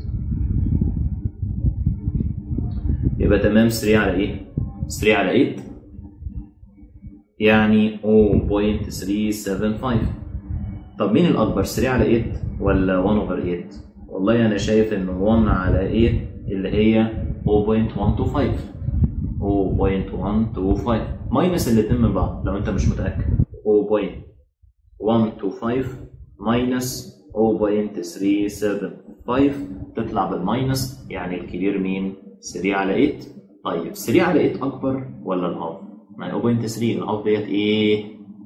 يبقى تمام 3 على ايه 3 على 8 يعني 0.375 طب مين الأكبر 3 على 8 ولا 1 over 8 والله أنا شايف إن 1 على 8 اللي هي 0.125 0.125 ماينس الاتنين من بعض لو أنت مش متأكد 0.125 ماينس 0.375 تطلع بالماينس يعني الكبير مين 3 على 8 طيب 3 على 8 أكبر ولا الهاف؟ ما 0.3 الهاف ديت إيه؟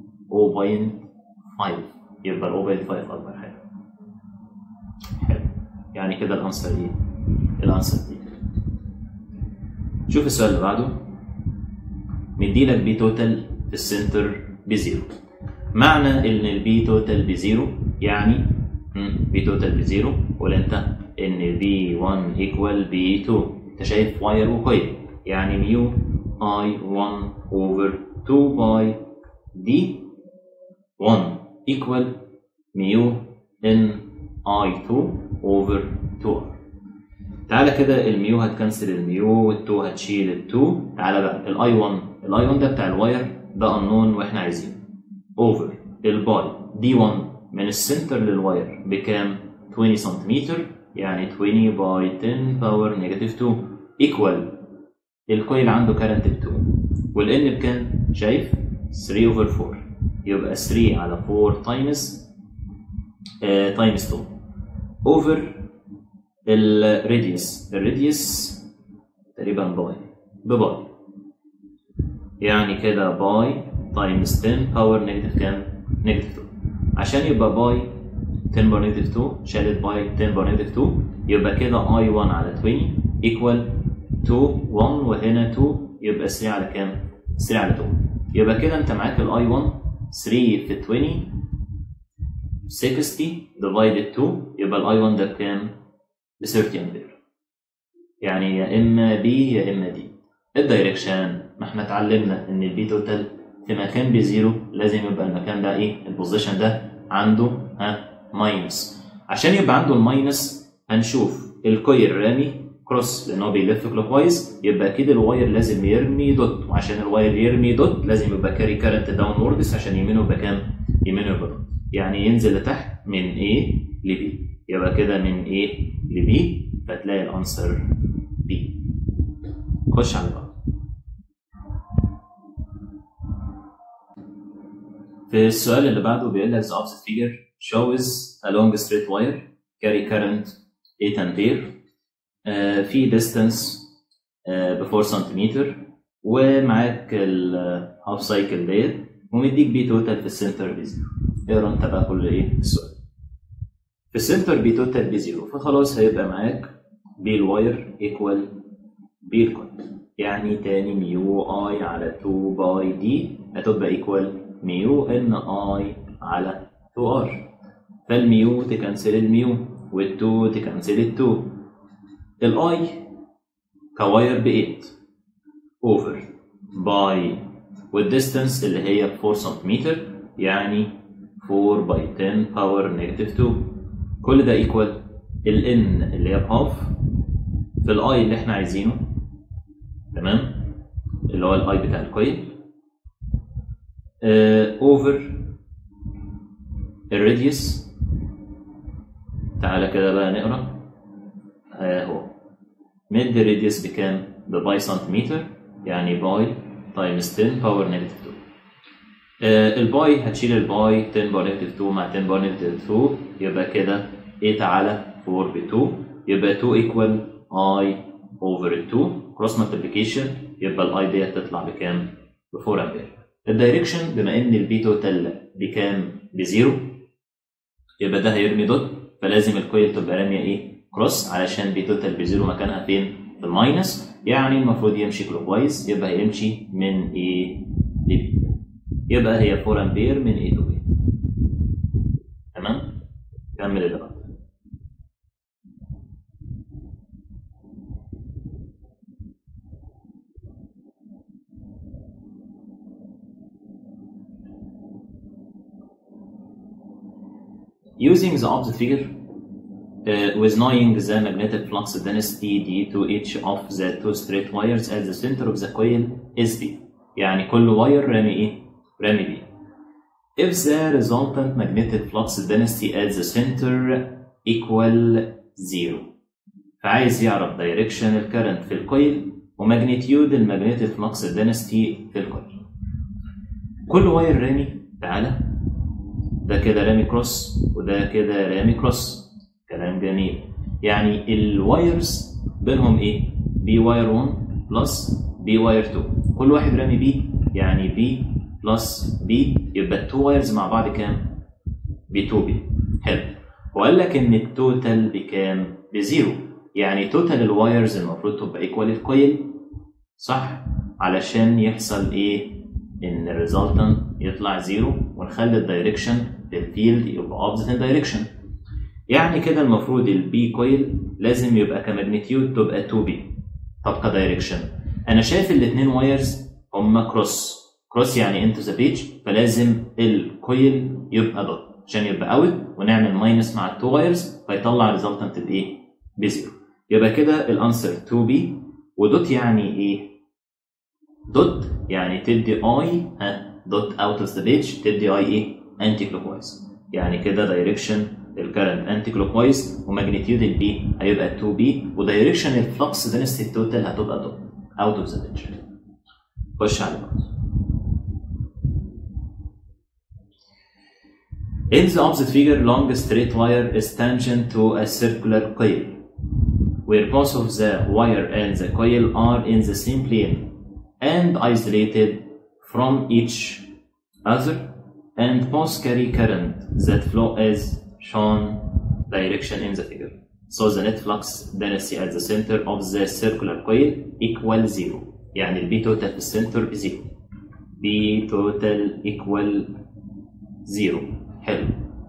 0.5 يبقى ال 0.5 أكبر حاجة حلو يعني كده الأنسر إيه؟ الأنسر دي شوف السؤال اللي بعده مديلك بي توتال في السنتر بزيرو معنى ان البي توتال بزيرو يعني بي توتال بزيرو قول انت ان بي 1 ايكوال بي 2 انت شايف واير وكويل يعني ميو اي 1 اوفر 2 باي دي 1 ايكوال ميو ان اي 2 اوفر 2 ار تعالى كده الميو هتكنسل الميو وال2 هتشيل ال2 تعالى بقى الاي 1 الاي 1 ده بتاع الواير ده انون واحنا عايزينه اوفر الباي دي 1 من السنتر للواير بكام 20 سنتيمتر يعني 20 باي 10 باور نيجاتيف 2 ايكوال الكويل عنده كارنت ب 2 والان بكام شايف 3 اوفر 4 يبقى 3 على 4 تايمز تايمز 2 اوفر الراديوس الراديوس تقريبا باي بباي يعني كده باي تايمز 10 باور نيجاتيف كام؟ نيجاتيف 2 عشان يبقى باي 10 باور نيجاتيف 2 شالت باي 10 باور نيجاتيف 2 يبقى كده اي 1 على 20 ايكوال 2 1 وهنا 2 يبقى 3 على كام؟ 3 على 2 يبقى كده انت معاك الاي 1 3 في 20 60 ديفايدد 2 يبقى الاي 1 ده بكام؟ ب 30 امبير يعني يا اما بي يا اما دي الدايركشن ما احنا اتعلمنا ان البي توتال في مكان بزيرو لازم يبقى المكان ده ايه البوزيشن ده عنده ها ماينس عشان يبقى عنده الماينس هنشوف الكويل رامي كروس لان هو بيلف كلوك وايز يبقى اكيد الواير لازم يرمي دوت وعشان الواير يرمي دوت لازم يبقى كاري كارنت داون ووردز عشان يمينه يبقى كام؟ يمينه يبقى دوت يعني ينزل لتحت من A ل B يبقى كده من A ل B فتلاقي الانسر B خش على بعض في السؤال اللي بعده بيقول لك the opposite figure shows a long straight wire carry current 8 ampere uh, في distance uh, ب 4 سنتيمتر ومعاك الهاف سايكل ديت ومديك بي توتال في السنتر بزيرو اقرا انت بقى كل ايه السؤال في السنتر بي توتال بزيرو فخلاص هيبقى معاك بي الواير ايكوال بي الكويل يعني تاني ميو اي على 2 باي دي هتبقى ايكوال ميو ان اي على 2 ار فالميو تكنسل الميو وال2 تكنسل ال2 الاي كواير ب 8 اوفر باي والديستانس اللي هي 4 سنتيمتر يعني 4 باي 10 باور نيجاتيف 2 كل ده ايكوال ال n اللي هي بهاف في الاي اللي احنا عايزينه تمام اللي هو الاي بتاع الكويل اوفر الراديوس تعالى كده بقى نقرا اهو مد الراديوس بكام؟ بباي سنتيمتر يعني باي تايمز 10 باور نيجاتيف 2 آه الباي هتشيل الباي 10 باور نيجاتيف 2 مع 10 باور نيجاتيف 2 يبقى كده 8 على 4 ب 2 يبقى 2 ايكوال اي اوفر 2 كروس مالتيبيكيشن يبقى الاي ديت تطلع بكام؟ ب 4 امبير الدايركشن بما ان البي توتال بكام؟ بزيرو يبقى ده هيرمي دوت فلازم الكويل تبقى راميه ايه؟ كروس علشان بي توتال بزيرو مكانها فين؟ في الماينس يعني المفروض يمشي كلوك وايز يبقى يمشي من A ل B يبقى هي 4 امبير من A to B تمام؟ كمل اللي بعده Using the opposite figure uh, with knowing the magnetic flux density d to each of the two straight wires at the center of the coil is B يعني كل واير رامي ايه؟ رامي B if the resultant magnetic flux density at the center equal zero فعايز يعرف direction الكرنت في الكويل وماجنتيود المagnetic flux density في الكويل كل واير رامي تعالى ده كده رامي كروس وده كده رامي كروس كلام جميل يعني الوايرز بينهم ايه بي واير 1 بلس بي واير 2 كل واحد رامي بي يعني بي بلس بي يبقى التو وايرز مع بعض كام ب 2 بي حلو وقال لك ان التوتال بكام بزيرو يعني توتال الوايرز المفروض تبقى ايكوال الكويل صح علشان يحصل ايه ان الريزلتنت يطلع زيرو ونخلي الدايركشن للفيلد يبقى اوبزيت دايركشن يعني كده المفروض البي كويل لازم يبقى كماجنتيود تبقى 2 بي طب كدايركشن انا شايف الاثنين وايرز هما كروس كروس يعني انتو ذا بيج فلازم الكويل يبقى دوت عشان يبقى اوت ونعمل ماينس مع التو وايرز فيطلع ريزلتنت بايه؟ بزيرو يبقى كده الانسر 2 بي ودوت يعني ايه؟ دوت يعني تدي اي ها دوت اوت اوف ذا بيج تدي اي ايه؟ انتي كلوك وايز يعني كده دايركشن الكرنت انتي كلوك وايز وماجنتيود البي هيبقى 2 بي ودايركشن الفلكس دنسيتي التوتال هتبقى دوت اوت اوف ذا بيج خش على بعض In the opposite figure, long straight wire is tangent to a circular coil, where both of the wire and the coil are in the same plane and isolated from each other, and both carry current that flow as shown direction in the figure. So the net flux density at the center of the circular coil equals zero. يعني البي توتال في السنتر بزيرو. بي توتال equal زيرو. حلو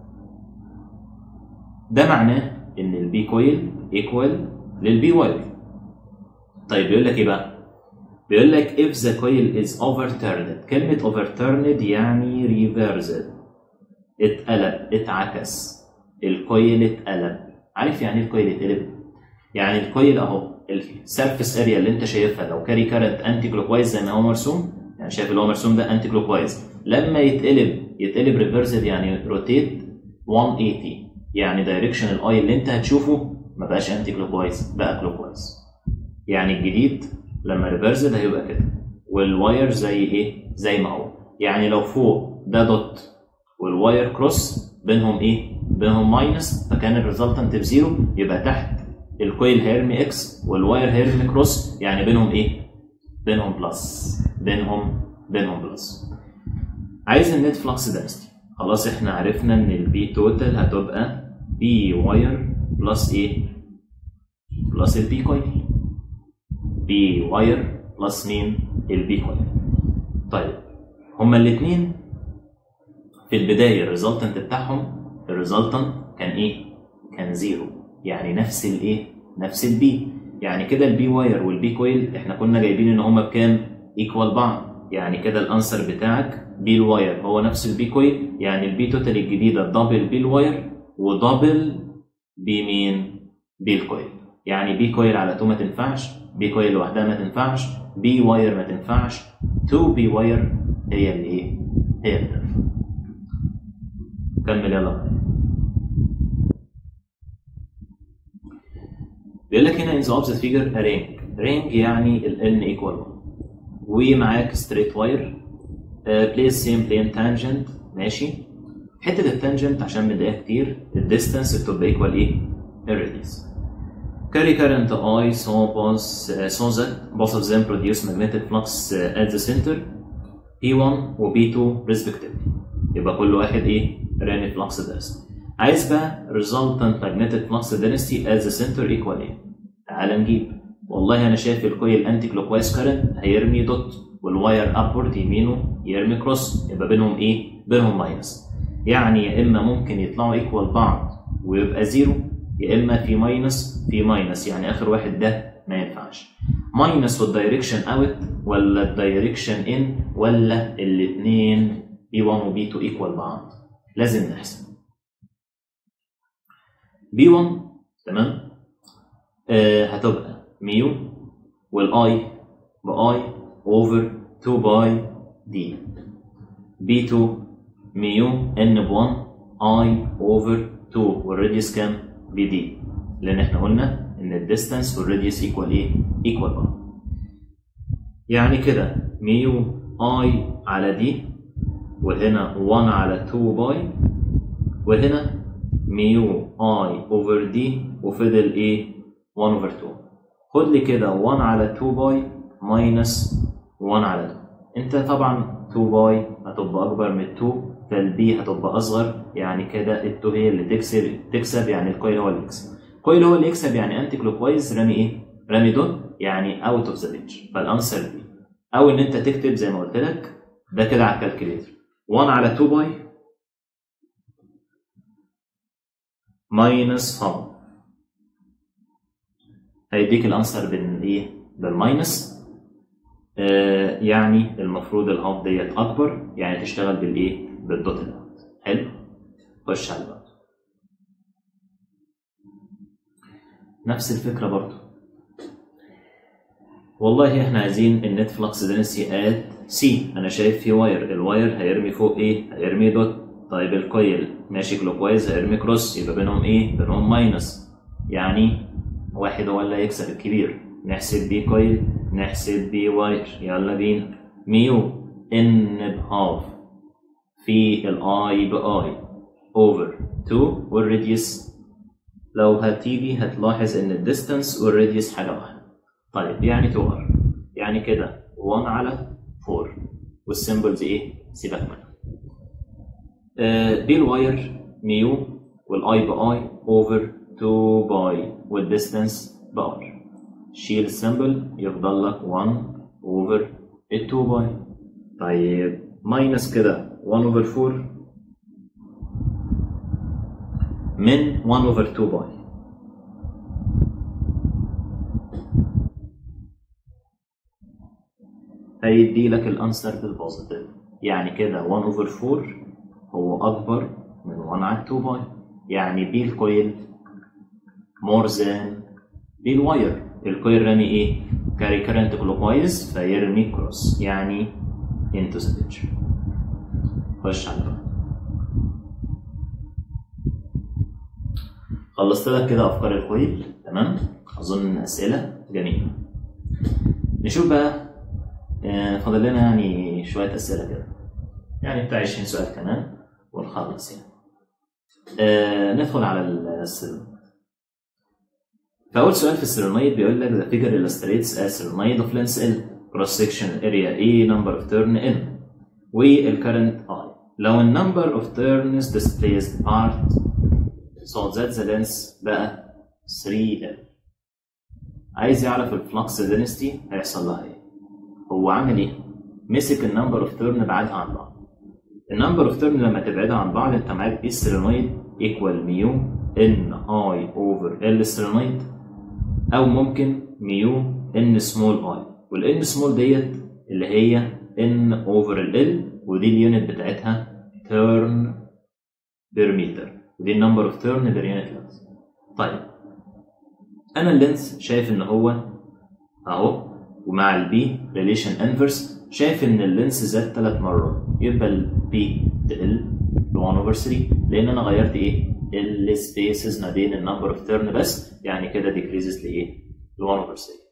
ده معناه ان البي كويل ايكوال للبي واير طيب بيقول لك ايه بقى بيقول لك if the coil is overturned كلمة overturned يعني reversed اتقلب اتعكس الكويل اتقلب عارف يعني ايه الكويل اتقلب يعني الكويل اهو السيرفيس اريا اللي انت شايفها لو كاري كارنت انتي كلوك وايز زي ما هو مرسوم يعني شايف اللي هو مرسوم ده انتي كلوك وايز لما يتقلب يتقلب ريفرسد يعني روتيت 180 يعني دايركشن الاي اللي انت هتشوفه ما بقاش انتي كلوك وايز بقى كلوك وايز يعني الجديد لما ريفرسد هيبقى كده والواير زي ايه زي ما هو يعني لو فوق ده دوت والواير كروس بينهم ايه بينهم ماينس فكان الريزلتنت بزيرو يبقى تحت الكويل هيرمي اكس والواير هيرمي كروس يعني بينهم ايه بينهم بلس بينهم بينهم بلس عايز النت فلكس دنسيتي خلاص احنا عرفنا ان البي توتال هتبقى بي واير بلس ايه بلس البي كويل بي واير بلس مين البي كويل طيب هما الاثنين في البدايه الريزلتنت بتاعهم الريزلتنت كان ايه كان زيرو يعني نفس الايه نفس البي يعني كده البي واير والبي كويل احنا كنا جايبين ان هما بكام ايكوال بعض يعني كده الانسر بتاعك بي الواير هو نفس البي كويل يعني البي توتال الجديده دبل بي الواير ودبل بي مين بي الكويل يعني بي كويل على 2 ما تنفعش بي كويل لوحدها ما تنفعش بي واير ما تنفعش 2 بي واير هي اللي ايه هي اللي تنفع كمل يلا معايا بيقول لك هنا in the opposite figure a ring ring يعني ال n equal 1 ومعاك straight wire uh, place same plane tangent ماشي حتة التانجنت عشان بنلاقيها كتير الديستانس بتبقى ايكوال ايه؟ الراديوس carry current I so both uh, so that both of them produce magnetic flux uh, at the center P1 و P2 respectively يبقى كل واحد ايه؟ رامي flux density عايز بقى resultant magnetic flux density at the center equal ايه؟ تعال نجيب والله انا شايف الكويل انتي كلوك وايز كارنت هيرمي دوت والواير ابورد يمينه يرمي كروس يبقى بينهم ايه؟ بينهم ماينس يعني يا اما ممكن يطلعوا ايكوال بعض ويبقى زيرو يا اما في ماينس في ماينس يعني اخر واحد ده ما ينفعش ماينس والدايركشن اوت ولا الدايركشن ان ولا الاثنين بي 1 وبي 2 ايكوال بعض لازم نحسب بي 1 تمام آه هتبقى ميو والاي باي اوفر 2 باي دي بي 2 ميو ان ب 1 اي اوفر 2 والراديوس كام بدي لان احنا قلنا ان الديستانس والراديوس ايكوال ايه ايكوال بعض يعني كده ميو اي على دي وهنا 1 على 2 باي وهنا ميو اي اوفر دي وفضل ايه 1 اوفر 2 خد لي كده 1 على 2 باي ماينس 1 على 2 انت طبعا 2 باي هتبقى اكبر من 2 فالبي هتبقى اصغر يعني كده ال 2 هي اللي تكسب تكسب يعني الكويل هو اللي يكسب الكويل هو اللي يكسب يعني انتي كلوك وايز رامي ايه رامي دوت يعني اوت اوف ذا رينج فالانسر بي او ان انت تكتب زي ما قلت لك ده كده على الكالكوليتر 1 على 2 باي ماينس 5 هيديك الانسر بالايه بالماينس آه يعني المفروض الهاف ديت اكبر يعني تشتغل بالايه بالدوت دوت حلو خش على بعض نفس الفكره برضو والله احنا عايزين النت فلكس دنسي ات سي انا شايف في واير الواير هيرمي فوق ايه هيرمي دوت طيب الكويل ماشي كلوك وايز هيرمي كروس يبقى بينهم ايه بينهم ماينس يعني واحد هو اللي هيكسب الكبير نحسب بي كويل نحسب بي واير يلا بينا ميو ان بهاف في الاي باي اوفر 2 والراديوس لو هتيجي هتلاحظ ان الديستانس والراديوس حاجه واحده طيب يعني 2 ار يعني كده 1 على 4 والسيمبلز ايه سيبك منها آه بي الواير ميو والاي باي اوفر 2 باي والديستانس بار شيل السيمبل يفضل لك 1 اوفر 2 باي طيب ماينس كده 1 اوفر 4 من 1 اوفر 2 باي هيدي لك الانسر بالبوزيتيف يعني كده 1 اوفر 4 هو اكبر من 1 على 2 باي يعني بي الكويل مور ذان بي الواير الكويل رامي ايه كاري كارنت كلوك وايز فيرمي كروس يعني انتو ذا بيتشر خش على بعض خلصت لك كده افكار الكويل تمام اظن ان اسئله جميله نشوف بقى آه، فاضل لنا يعني شويه اسئله كده يعني بتاع 20 سؤال كمان ونخلص يعني آه ندخل على السيرمون فأول سؤال في السيرمونيد بيقول لك the figure illustrates a solenoid of length L cross section area A number of turn N والcurrent I لو ال number of turns displaced part so that the length بقى 3L عايز يعرف الفلكس density هيحصل لها ايه هو عمل ايه مسك النمبر اوف تيرن بعدها عن بعض النمبر اوف تيرن لما تبعدها عن بعض انت معاك بي السيرينويد ايكوال ميو ان اي اوفر ال السيرينويد او ممكن ميو ان سمول اي والان سمول ديت اللي هي ان اوفر ال ال ودي اليونت بتاعتها تيرن بير متر ودي النمبر اوف تيرن بير يونت لينس طيب انا اللينس شايف ان هو اهو ومع البي ريليشن انفرس شايف ان اللينس زاد ثلاث مرات يبقى البي تقل ل 1 اوفر 3 لان انا غيرت ايه؟ السبيسز ما بين النمبر اوف تيرن بس يعني كده ديكريزز لايه؟ ل 1 اوفر 3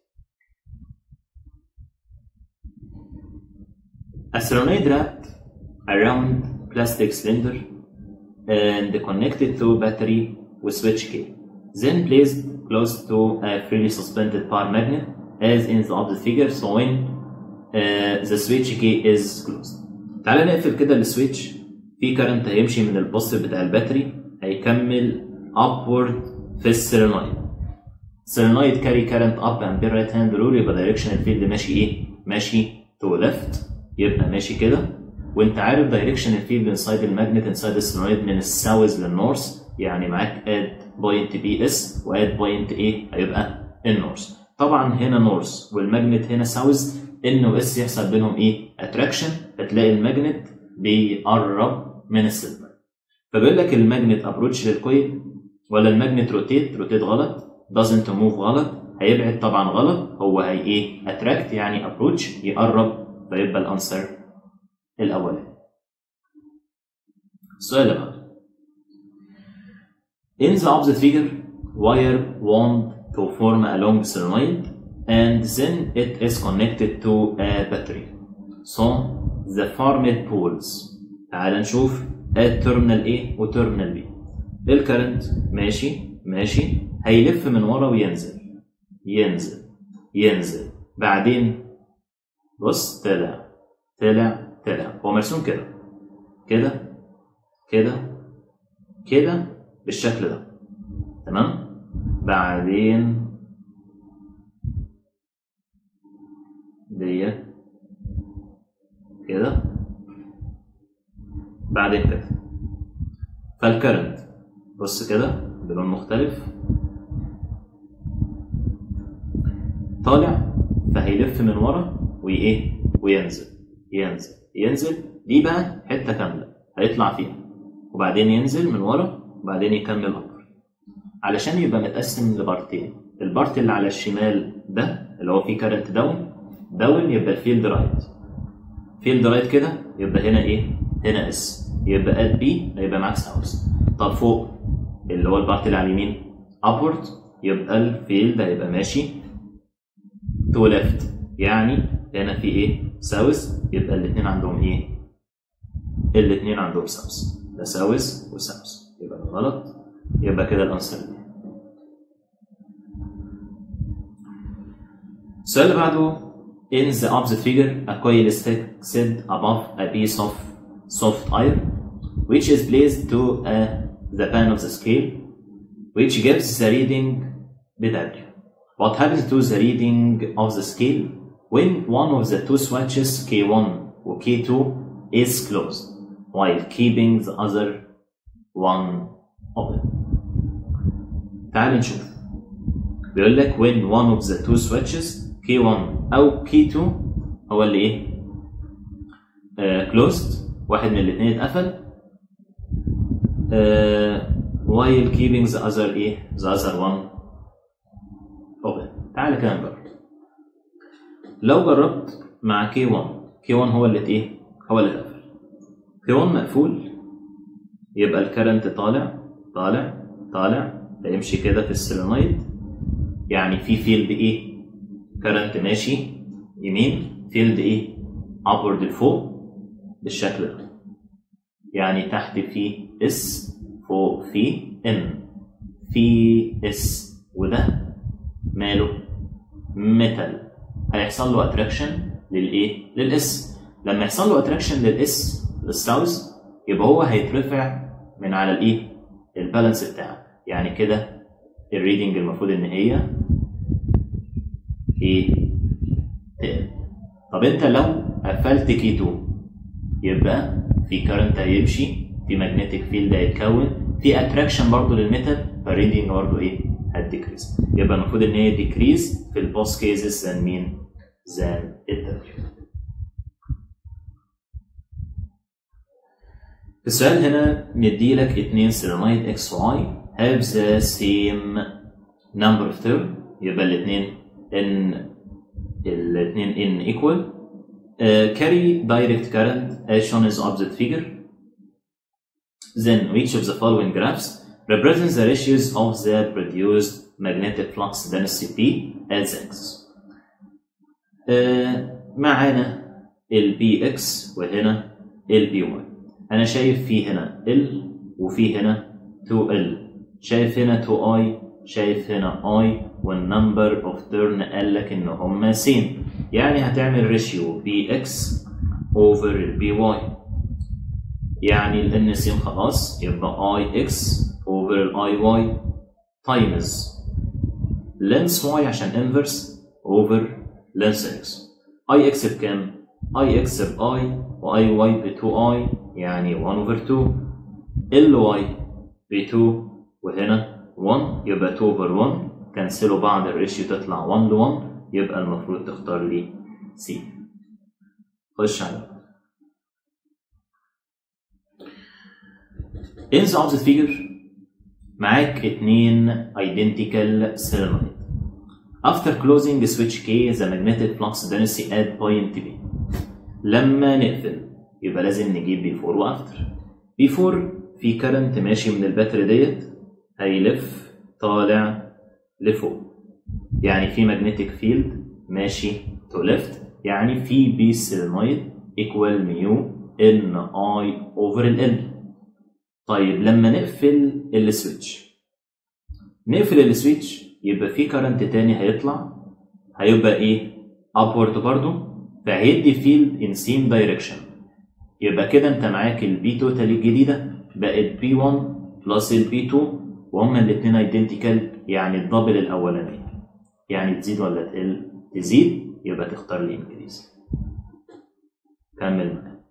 A solenoid wrapped around plastic cylinder and connected to battery with switch key. Then placed close to a freely suspended power magnet as in the opposite figure so when uh, the switch key is closed. تعالى نقفل كده السويتش في كارنت هيمشي من البوستيف بتاع الباتري هيكمل upward في السيرنايد. السيرنايد كاري كارنت اب and right hand rule يبقى دايركشن الفيلد ماشي ايه؟ ماشي تو ليفت يبقى ماشي كده وانت عارف دايركشن الفيلد انسايد الماجنت انسايد السينويد من الساوث للنورث يعني معاك اد بوينت بي اس واد بوينت ايه هيبقى النورث طبعا هنا نورث والماجنت هنا ساوث ان واس يحصل بينهم ايه اتراكشن فتلاقي الماجنت بيقرب من السيلفر فبيقول لك الماجنت ابروتش للكويل ولا الماجنت روتيت روتيت غلط doesn't move غلط هيبعد طبعا غلط هو هي ايه اتراكت يعني ابروتش يقرب فيبقى الانسر الاولاني السؤال اللي بعده In the opposite figure, wire wound to form a long solenoid and then it is connected to a battery. So the formed poles تعال نشوف at terminal A و terminal B. الكرنت ماشي ماشي هيلف من ورا وينزل ينزل ينزل بعدين بص طلع طلع طلع هو مرسوم كده كده كده كده بالشكل ده تمام بعدين ديت كده بعدين كده فالكرنت بص كده بلون مختلف طالع فهيلف من ورا وايه وينزل ينزل ينزل دي بقى حته كامله هيطلع فيها وبعدين ينزل من ورا وبعدين يكمل اكبر علشان يبقى متقسم لبارتين البارت اللي على الشمال ده اللي هو فيه كارنت داون داون يبقى الفيلد رايت فيلد رايت كده يبقى هنا ايه هنا اس يبقى اد بي هيبقى معاك ساوث طب فوق اللي هو البارت اللي على اليمين ابورد يبقى الفيلد هيبقى ماشي تو ليفت يعني هنا في ايه ساوث يبقى الاثنين عندهم ايه الاثنين عندهم ساوث ده ساوث وساوث يبقى ده غلط يبقى كده الانسر دي السؤال اللي بعده In the opposite figure, a coil is fixed above a piece of soft iron, which is placed to uh, the pan of the scale, which gives the reading BW. What happens to the reading of the scale when one of the two switches K1 or K2 is closed, while keeping the other one open? تعال نشوف بيقول لك when one of the two switches K1 أو K2 هو اللي إيه؟ آه closed واحد من الاثنين اتقفل آه while keeping the other إيه؟ the other one open تعالى كده نجرب لو جربت مع K1 K1 هو اللي إيه؟ هو اللي اتقفل K1 مقفول يبقى الكرنت طالع طالع طالع هيمشي كده في السيلينايد يعني في فيلد ايه كرنت ماشي يمين فيلد ايه ابورد لفوق بالشكل ده يعني تحت في اس فوق في ان في اس وده ماله ميتال هيحصل له اتراكشن للايه للاس لما يحصل له اتراكشن للاس للساوث يبقى هو هيترفع من على الايه البالانس بتاعه يعني كده الريدنج المفروض ان هي ايه تقل طب انت لو قفلت كي 2 يبقى في كارنت هيمشي في ماجنتيك فيلد هيتكون في اتراكشن برضه للميتال فالريدنج برضه ايه هتديكريز يبقى المفروض ان هي ديكريز في البوست كيسز ذان مين ذان الدبليو السؤال هنا مديلك اتنين سيلينايد اكس واي have the same number of term يبقى الاتنين n الاتنين n equal uh, carry direct current as shown as opposite figure then which of the following graphs represents the ratios of the produced magnetic flux density P at the axis uh, معانا ال Bx وهنا ال By انا شايف في هنا ال وفي هنا 2ال شايف هنا 2i شايف هنا i والنمبر اوف تيرن قال لك ان هما سين يعني هتعمل ريشيو bx اوفر by يعني ال n سين خلاص يبقى ix اوفر ال iy تايمز لينس y عشان انفرس اوفر لينس x ix بكام؟ ix ب i و iy ب 2i يعني 1 over 2 ly ب 2 وهنا 1 يبقى 2 over 1 كنسلوا بعض الريشيو تطلع 1 ل 1 يبقى المفروض تختار لي C خش على In the opposite figure معاك اتنين identical solenoid After closing switch K the magnetic flux density at point B لما نقفل يبقى لازم نجيب بيفور وافتر بيفور في كرنت ماشي من الباتري ديت هيلف طالع لفوق يعني في ماجنتيك فيلد ماشي تو ليفت يعني في بي سيلينويد ايكوال ميو ان اي اوفر ال ال طيب لما نقفل السويتش نقفل السويتش يبقى في كرنت تاني هيطلع هيبقى ايه ابورد برضو فهيدي فيلد ان سيم دايركشن يبقى كده انت معاك البي توتال الجديده بقت بي 1 بلس البي 2 وهما الاثنين ايدنتيكال يعني الدبل الاولاني يعني تزيد ولا تقل تزيد يبقى تختار لي انجليزي كمل معايا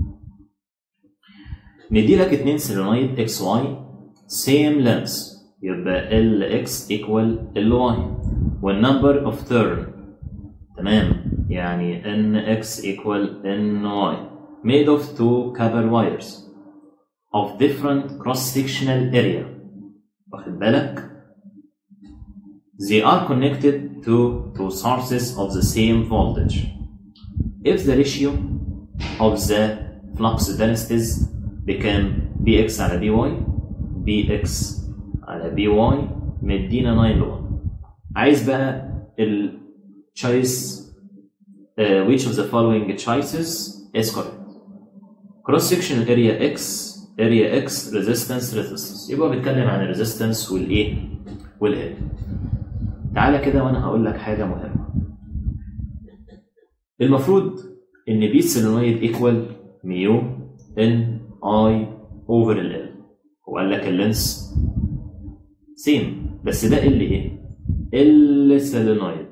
ندي لك اتنين سيلينايد اكس واي سيم لينس يبقى ال اكس ايكوال ال واي والنمبر اوف تيرن تمام يعني ان اكس ايكوال ان واي made of two copper wires of different cross-sectional area واخد بالك they are connected to two sources of the same voltage if the ratio of the flux densities became bx على by bx على by مدينا 9 ل 1 عايز بقى ال choice uh, which of the following choices is correct cross sectional area x area x resistance resistance يبقى بيتكلم عن الريزيستنس والايه والاريا تعالى كده وانا هقول لك حاجه مهمه المفروض ان بي سيلينويد ايكوال ميو ان اي اوفر ال ال هو قال لك اللينس سيم بس ده ال ايه ال سيلينويد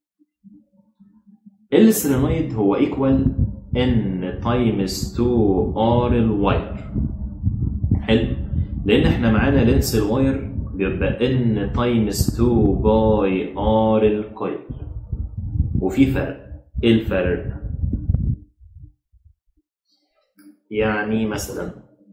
ال سيلينويد هو ايكوال ان تايمز 2 ار الواير حلو لان احنا معانا لينس الواير بيبقى ان تايمز 2 باي ار الكويل وفي فرق ايه الفرق يعني مثلا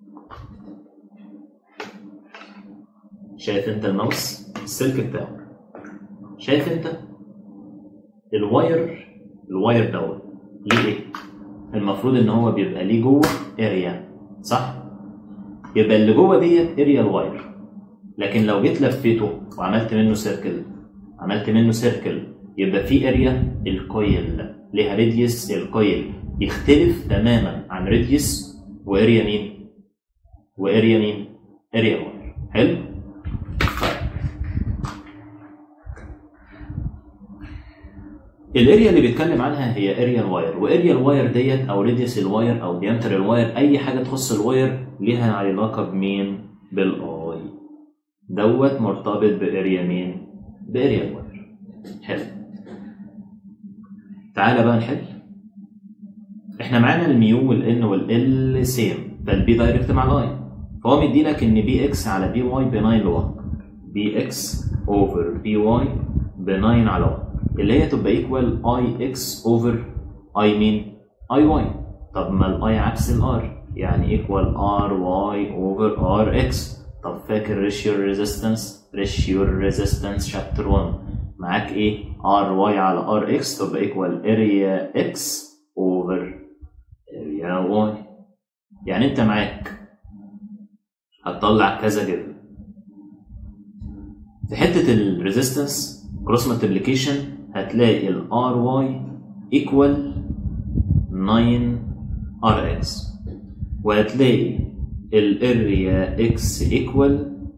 شايف انت الماوس السلك بتاعك شايف انت الواير الواير دوت ليه ايه المفروض ان هو بيبقى ليه جوه اريا صح يبقى اللي جوه ديت اريا الواير لكن لو جيت لفيته وعملت منه سيركل عملت منه سيركل يبقى في اريا الكويل ليها راديوس الكويل يختلف تماما عن راديوس واريا مين واريا مين اريا الواير حلو طيب الاريا اللي بيتكلم عنها هي اريا الواير واريا الواير ديت او راديوس الواير او ديامتر الواير اي حاجه تخص الواير ليها علاقه بمين بالاي دوت مرتبط باريا مين باريا الواير حلو تعالى بقى نحل احنا معانا الميو والان والال سيم فالبي دايركت مع الاي فهو مدي لك ان بي اكس على بي واي ب 9 ل 1 بي اكس اوفر بي واي ب 9 على 1 اللي هي تبقى ايكوال اي اكس اوفر اي مين اي واي طب ما الاي عكس الار يعني equal ry over rx طب فاكر ratio resistance ratio resistance chapter 1 معاك ايه ry على rx تبقى equal area x over area y يعني انت معاك هتطلع كذا جبن في حتة الريزيستنس كروس مالتيبليكيشن هتلاقي ال ry equal 9 rx وهتلاقي الاريا x equal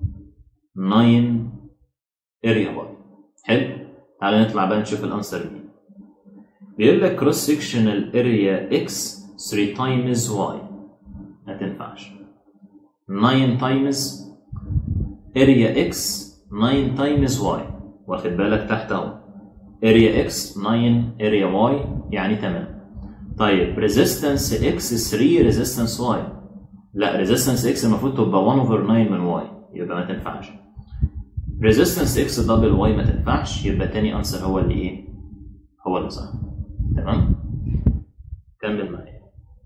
9 اريا y حلو تعالى نطلع بقى نشوف الانسر دي بيقول لك كروس سكشنال اريا x 3 times y ما تنفعش 9 times اريا x 9 times y واخد بالك تحت اهو اريا x 9 اريا y يعني تمام طيب ريزيستنس x 3 ريزيستنس y لا ريزيستنس x المفروض تبقى 1 over 9 من y يبقى ما تنفعش ريزيستنس x دبل y ما تنفعش يبقى تاني انسر هو اللي ايه هو اللي صح تمام كمل معايا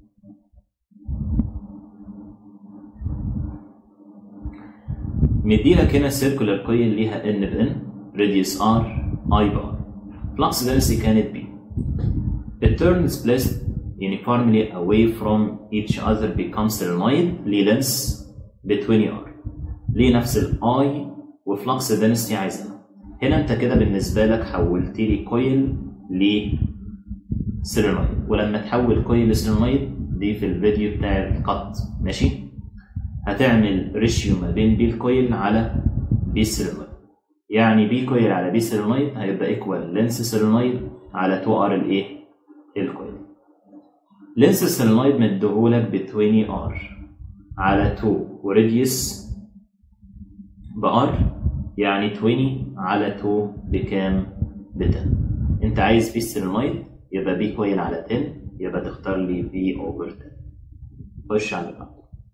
مديلك هنا سيركولار كويل ليها ان بان راديوس ار اي بار flux density كانت B. It turns placed uniformly away from each other becomes solenoid ليه length between R. ليه نفس ال I وفلكس density عايزها. هنا انت كده بالنسبة لك حولت لي كويل ل solenoid ولما تحول كويل لسولينويد دي في الفيديو بتاع القط ماشي؟ هتعمل ريشيو ما بين بي الكويل على بي السولينويد. يعني بي كويل على بي سولينويد هيبقى ايكوال لينس سولينويد على 2 ار الايه؟ الكويل. لينس سولينويد مديهولك ب 20 ار على 2 وراديوس بار يعني 20 على 2 بكام؟ ب 10. انت عايز بي سولينويد يبقى بي كويل على 10 يبقى تختار لي بي اوفر 10. خش على بعض.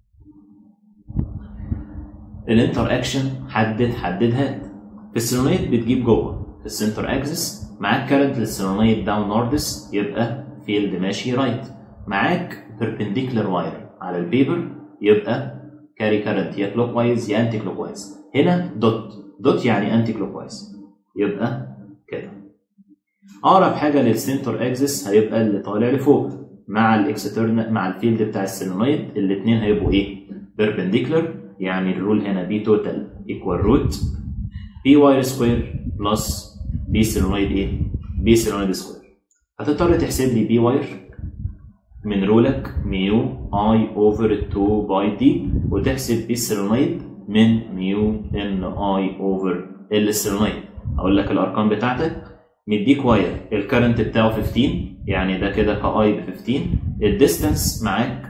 الانتر اكشن حدد حدد هات في السولينويد بتجيب جوه في السنتر اكسس معاك كارنت للسولينويد داون نوردس يبقى فيلد ماشي رايت معاك بيربنديكولار واير على البيبر يبقى كاري كارنت يا كلوك وايز يا انتي كلوك وايز هنا دوت دوت يعني انتي كلوك وايز يبقى كده اقرب حاجه للسنتر اكسس هيبقى اللي طالع لفوق مع الاكسترنال مع الفيلد بتاع السولينويد الاثنين هيبقوا ايه بيربنديكولار يعني الرول هنا بي توتال ايكوال روت بي واير سكوير بلس بي سيلونويد ايه؟ بي سيلونويد سكوير هتضطر تحسب لي بي واير من رولك ميو اي اوفر 2 باي دي وتحسب بي سيلونويد من ميو ان اي اوفر ال سيلونويد اقول لك الارقام بتاعتك مديك واير الكرنت بتاعه 15 يعني ده كده كاي ب 15 الديستنس معاك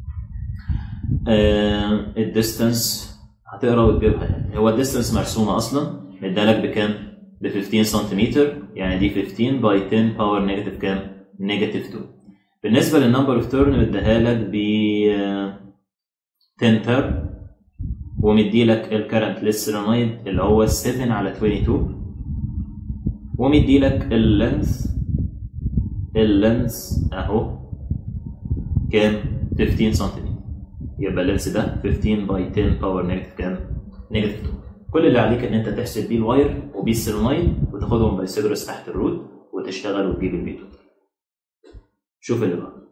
آه الديستنس هتقرا وتجيبها يعني هو الديستنس مرسومه اصلا مدالك بكام؟ ب 15 سنتيمتر يعني دي 15 باي 10 باور نيجاتيف كام؟ نيجاتيف 2 بالنسبه للنمبر اوف تيرن مديها لك ب 10 تيرن ومديلك الكرنت للسيلونويد اللي هو 7 على 22 ومديلك اللينث اللينث اهو كام؟ 15 سنتيمتر يبقى اللينس ده 15 باي 10 باور نيجاتيف كام؟ نيجاتيف 2 كل اللي عليك ان انت تحسب بيه الواير وبيه السيلونايد وتاخدهم بايثاغورس تحت الروت وتشتغل وتجيب البي توتال. شوف اللي بعده.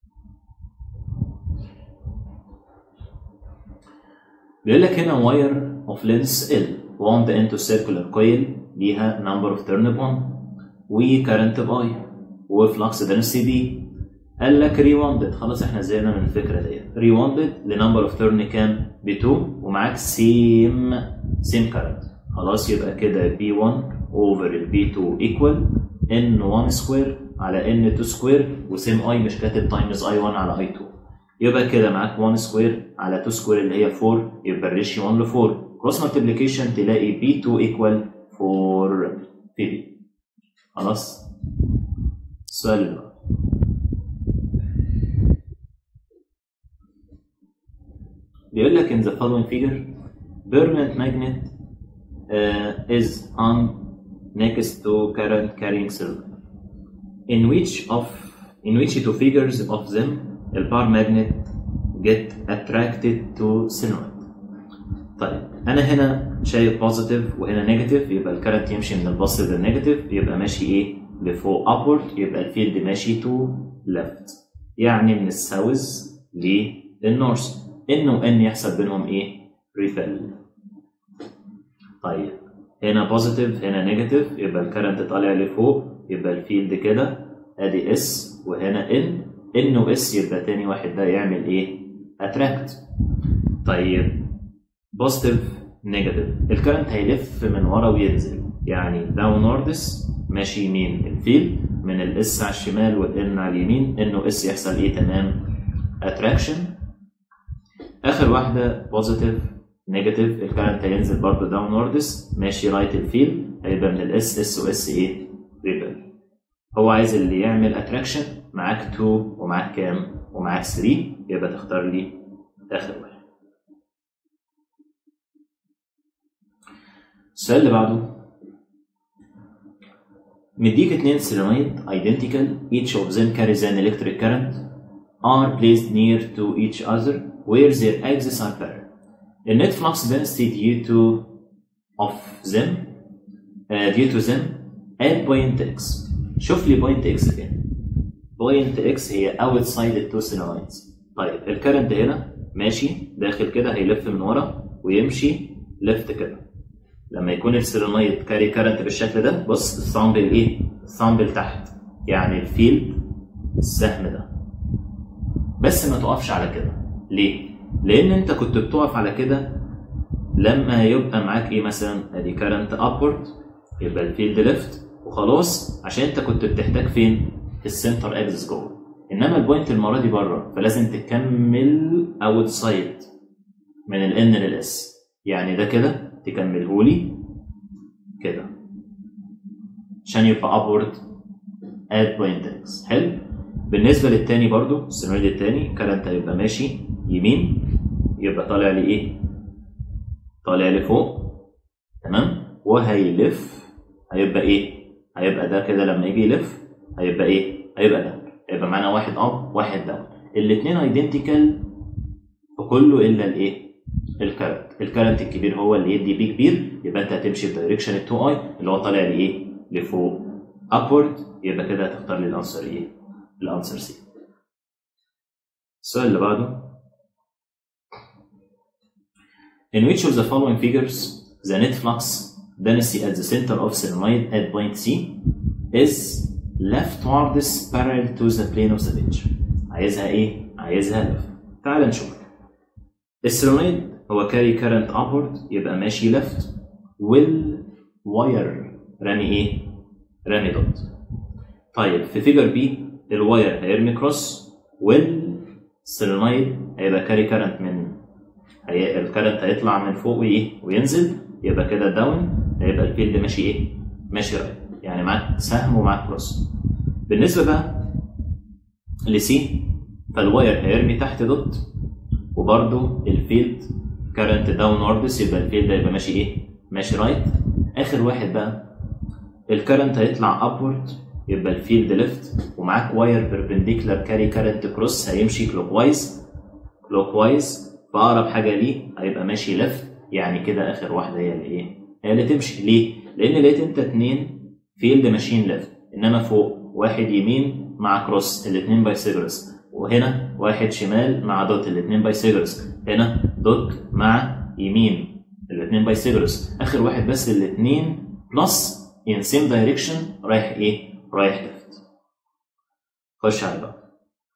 بيقول لك هنا واير اوف لينس ال wound into circular coil ليها number of turn 1 وكرنت باي وفلكس density بي قال لك ريواندد خلاص احنا زهقنا من الفكره ديت ريواندد لنمبر اوف تيرن كام ب 2 ومعاك سيم سيم كارنت خلاص يبقى كده بي 1 اوفر البي 2 ايكوال ان 1 سكوير على ان 2 سكوير وسيم اي مش كاتب تايمز اي 1 على اي 2 يبقى كده معاك 1 سكوير على 2 سكوير اللي هي 4 يبقى الريشيو 1 ل 4 كروس مالتيبليكيشن تلاقي بي 2 ايكوال 4 في بي خلاص السؤال اللي بعده بيقول لك in the following figure permanent magnet uh, is hung next to current carrying cylinder in which of in which two figures of them البار magnet get attracted to solenoid طيب انا هنا شايف بوزيتيف وهنا نيجاتيف يبقى الكرنت يمشي من البوزيتيف للنيجاتيف يبقى ماشي ايه لفوق upward يبقى الفيلد ماشي تو left يعني من الساوث للنورث ان وان يحصل بينهم ايه ريفيل طيب هنا بوزيتيف هنا نيجاتيف يبقى الكرنت طالع لفوق يبقى الفيلد كده ادي اس وهنا ان ان واس يبقى تاني واحد ده يعمل ايه اتراكت طيب بوزيتيف نيجاتيف الكرنت هيلف من ورا وينزل يعني داونوردس ماشي يمين الفيل من الاس على الشمال والان على اليمين انه اس يحصل ايه تمام اتراكشن اخر واحده بوزيتيف نيجاتيف الكرنت هينزل برضه داونوردس ماشي رايت الفيل هيبقى من الاس اس واس ايه ريبل هو عايز اللي يعمل اتراكشن معاك 2 ومعاك كام ومعاك 3 يبقى تختار لي اخر واحد السؤال اللي بعده مديك اتنين سيلينايد identical each of them carries an electric current are placed near to each other where their axes are parallel. The net flux density due to of them uh, due to them at point x. شوف لي point x فين. point x هي outside the two solenoids. طيب الكرنت هنا ماشي داخل كده هيلف من ورا ويمشي ليفت كده. لما يكون السيلينايد كاري كارنت بالشكل ده بص الثامبل ايه؟ الثامبل تحت يعني الفيلد السهم ده بس ما تقفش على كده ليه؟ لان انت كنت بتقف على كده لما يبقى معاك ايه مثلا ادي كارنت ابورد يبقى الفيلد ليفت وخلاص عشان انت كنت بتحتاج فين؟ في السنتر اكسس جوه انما البوينت المره دي بره فلازم تكمل اوتسايد من الان للاس يعني ده كده تكمله لي كده عشان يبقى upward at point x حلو بالنسبة للتاني برضو السيناريو التاني كرنت هيبقى ماشي يمين يبقى طالع لي ايه؟ طالع لفوق تمام وهيلف هيبقى ايه؟ هيبقى ده كده لما يجي يلف هيبقى ايه؟ هيبقى ده هيبقى معانا واحد اب واحد داون الاتنين ايدنتيكال في كله الا الايه؟ الكارنت الكارنت الكبير هو اللي يدي بي كبير يبقى انت هتمشي في دايركشن ال 2 اي اللي هو طالع لايه لفوق upward يبقى كده هتختار لي الانسر ايه الانسر سي السؤال اللي بعده In which of the following figures the net flux density at the center of solenoid at point C is leftwards parallel to the plane of the picture عايزها ايه؟ عايزها لف تعال نشوف السولينويد هو كاري كارنت ابورد يبقى ماشي ليفت والواير رامي ايه؟ رامي دوت. طيب في فيجر بي الواير هيرمي كروس والسولينويد هيبقى كاري كارنت من هي الكارنت هيطلع من فوق وايه؟ وينزل يبقى كده داون هيبقى الفيلد ماشي ايه؟ ماشي رايت يعني معاك سهم ومعاك كروس. بالنسبه بقى لسي فالواير هيرمي تحت دوت وبرده الفيلد كارنت داون وردس يبقى الفيلد هيبقى ماشي ايه؟ ماشي رايت اخر واحد بقى الكارنت هيطلع ابورد يبقى الفيلد ليفت ومعاك واير بيربنديكولار كاري كارنت كروس هيمشي كلوك وايز كلوك وايز فاقرب حاجه ليه هيبقى ماشي ليفت يعني كده اخر واحده هي اللي ايه؟ هي اللي تمشي ليه؟ لان لقيت انت اتنين فيلد ماشيين ليفت انما فوق واحد يمين مع كروس الاثنين بايسيجرس وهنا واحد شمال مع دوت الاثنين بايسيجرس هنا دوت مع يمين الاثنين بايسيجرس اخر واحد بس الاثنين بلس in same direction رايح ايه رايح ليفت خش على بقى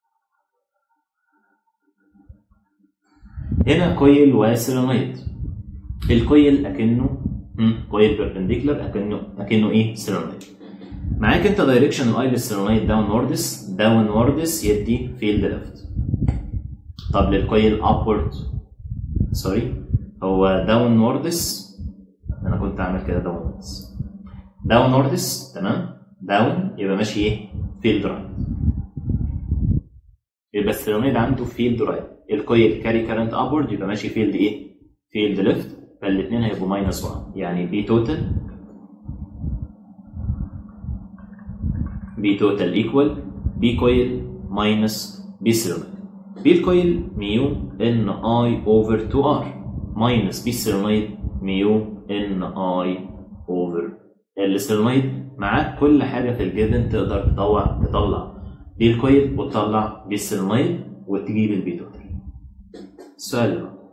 هنا كويل وسيلينايد الكويل اكنه كويل بيربنديكولار اكنه اكنه ايه سيلينايد معاك انت دايركشن الاي للسيلينايد داون وردس داون وردس يدي فيلد ليفت طب للكويل ابورد سوري هو داون وردس انا كنت عامل كده داون وردس داون وردس تمام داون يبقى ماشي ايه فيلد رايت يبقى السيلينايد عنده فيلد رايت الكويل كاري كارنت ابورد يبقى ماشي فيلد ايه فيلد ليفت فالاثنين هيبقوا ماينس 1 يعني بي توتال بي توتال ايكوال بي كويل ماينس بي سيلينايد بي الكويل ميو ان اي اوفر 2 ار ماينس بي السيرمايد ميو ان اي اوفر السيرمايد معاك كل حاجه في الجيفن تقدر تطلع تطلع بي الكويل وتطلع بي السيرمايد وتجيب البي توتال السؤال اللي بعده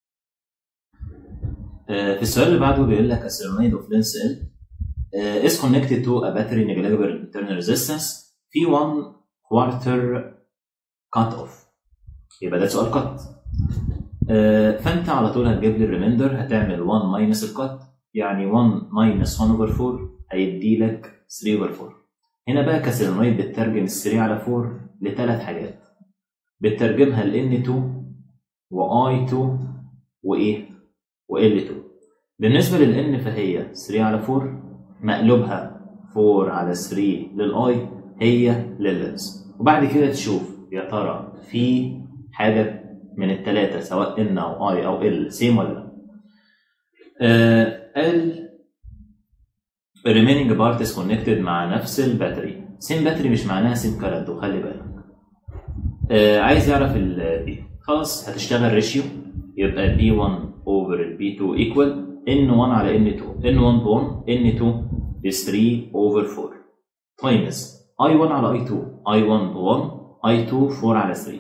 آه، في السؤال اللي بعده بيقول لك a solenoid of length L uh, is connected to a battery negligible internal resistance في 1 quarter cut off يبقى ده سؤال cut آه، فانت على طول هتجيب لي الريميندر هتعمل 1 ماينس الكت يعني 1 ماينس 1 اوفر 4 هيدي لك 3 اوفر 4 هنا بقى كسيلونويد بتترجم ال 3 على 4 لثلاث حاجات بتترجمها ل N2 و I2 وايه؟ و L2 بالنسبة لل N فهي 3 على 4 مقلوبها 4 على 3 للآي هي لللينس وبعد كده تشوف يا ترى في حاجة من الثلاثة سواء N أو I أو L سيم ولا لا آه ال remaining part is connected مع نفس الباتري سيم باتري مش معناها سيم كارنت وخلي بالك آه عايز يعرف ال B خلاص هتشتغل ريشيو يبقى B1 over ال B2 equal N1 على N2 N1 ب 1 N2 ب 3 over 4 times I1 على I2 I1 ب 1 I2 4 على 3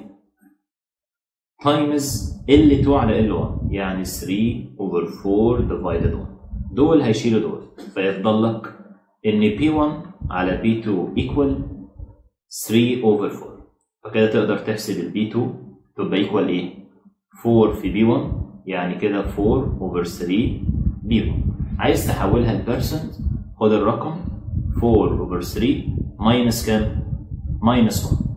times L2 على L1 يعني 3 over 4 divided 1 دول هيشيلوا دول فيفضل لك ان P1 على P2 equal 3 over 4 فكده تقدر تحسب ال P2 تبقى equal ايه؟ 4 في B1 يعني كده 4 over 3 B1 عايز تحولها لبرسنت خد الرقم 4 over 3 minus كام؟ minus 1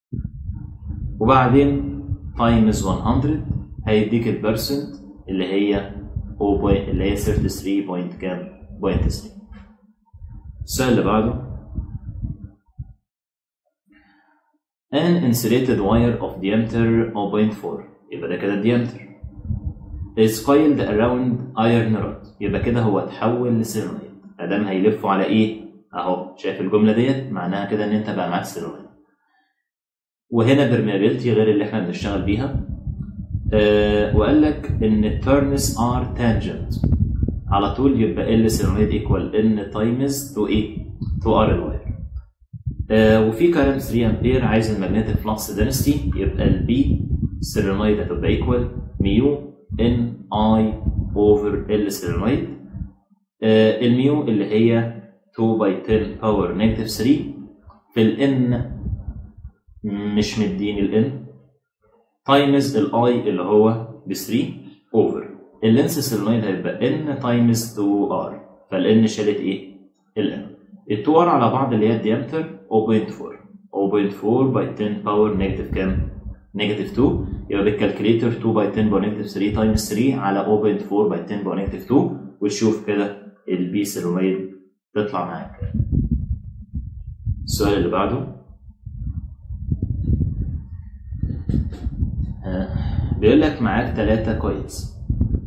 وبعدين times 100 هيديك البرسنت اللي هي هو بوينت اللي هي 33 بوينت كام؟ بوينت 3 السؤال اللي بعده an insulated wire of diameter 0.4 يبقى ده كده diameter is coiled around iron rod يبقى كده هو اتحول لسيرمايد ادام هيلفوا على ايه؟ اهو شايف الجمله ديت معناها كده ان انت بقى معاك سيرمايد وهنا permeability غير اللي احنا بنشتغل بيها آه وقال لك ان التيرنز ار تانجنت على طول يبقى ال سيرمايد ايكوال ان تايمز تو ايه؟ تو ار الواير آه وفي كارنت 3 امبير عايز المagnetic فلكس دنسيتي يبقى البي سيرمايد هتبقى ايكوال ميو ان اي اوفر ال سيرمايد آه الميو اللي هي 2 باي 10 باور نيجاتيف 3 في الان مش مديني الان تايمز الاي اللي هو ب 3 اوفر اللينس سيرمايد هيبقى ان تايمز 2 ار فالان شالت ايه؟ الان ال 2 ار على بعض اللي هي الديامتر 0.4 0.4 باي 10 باور نيجاتيف كام؟ نيجاتيف 2 يبقى بالكالكوليتر 2 باي 10 باور نيجاتيف 3 تايمز 3 على 0.4 باي 10 باور نيجاتيف 2 وتشوف كده البي سيروميد تطلع معاك السؤال اللي بعده بيقول لك معاك ثلاثة كويلز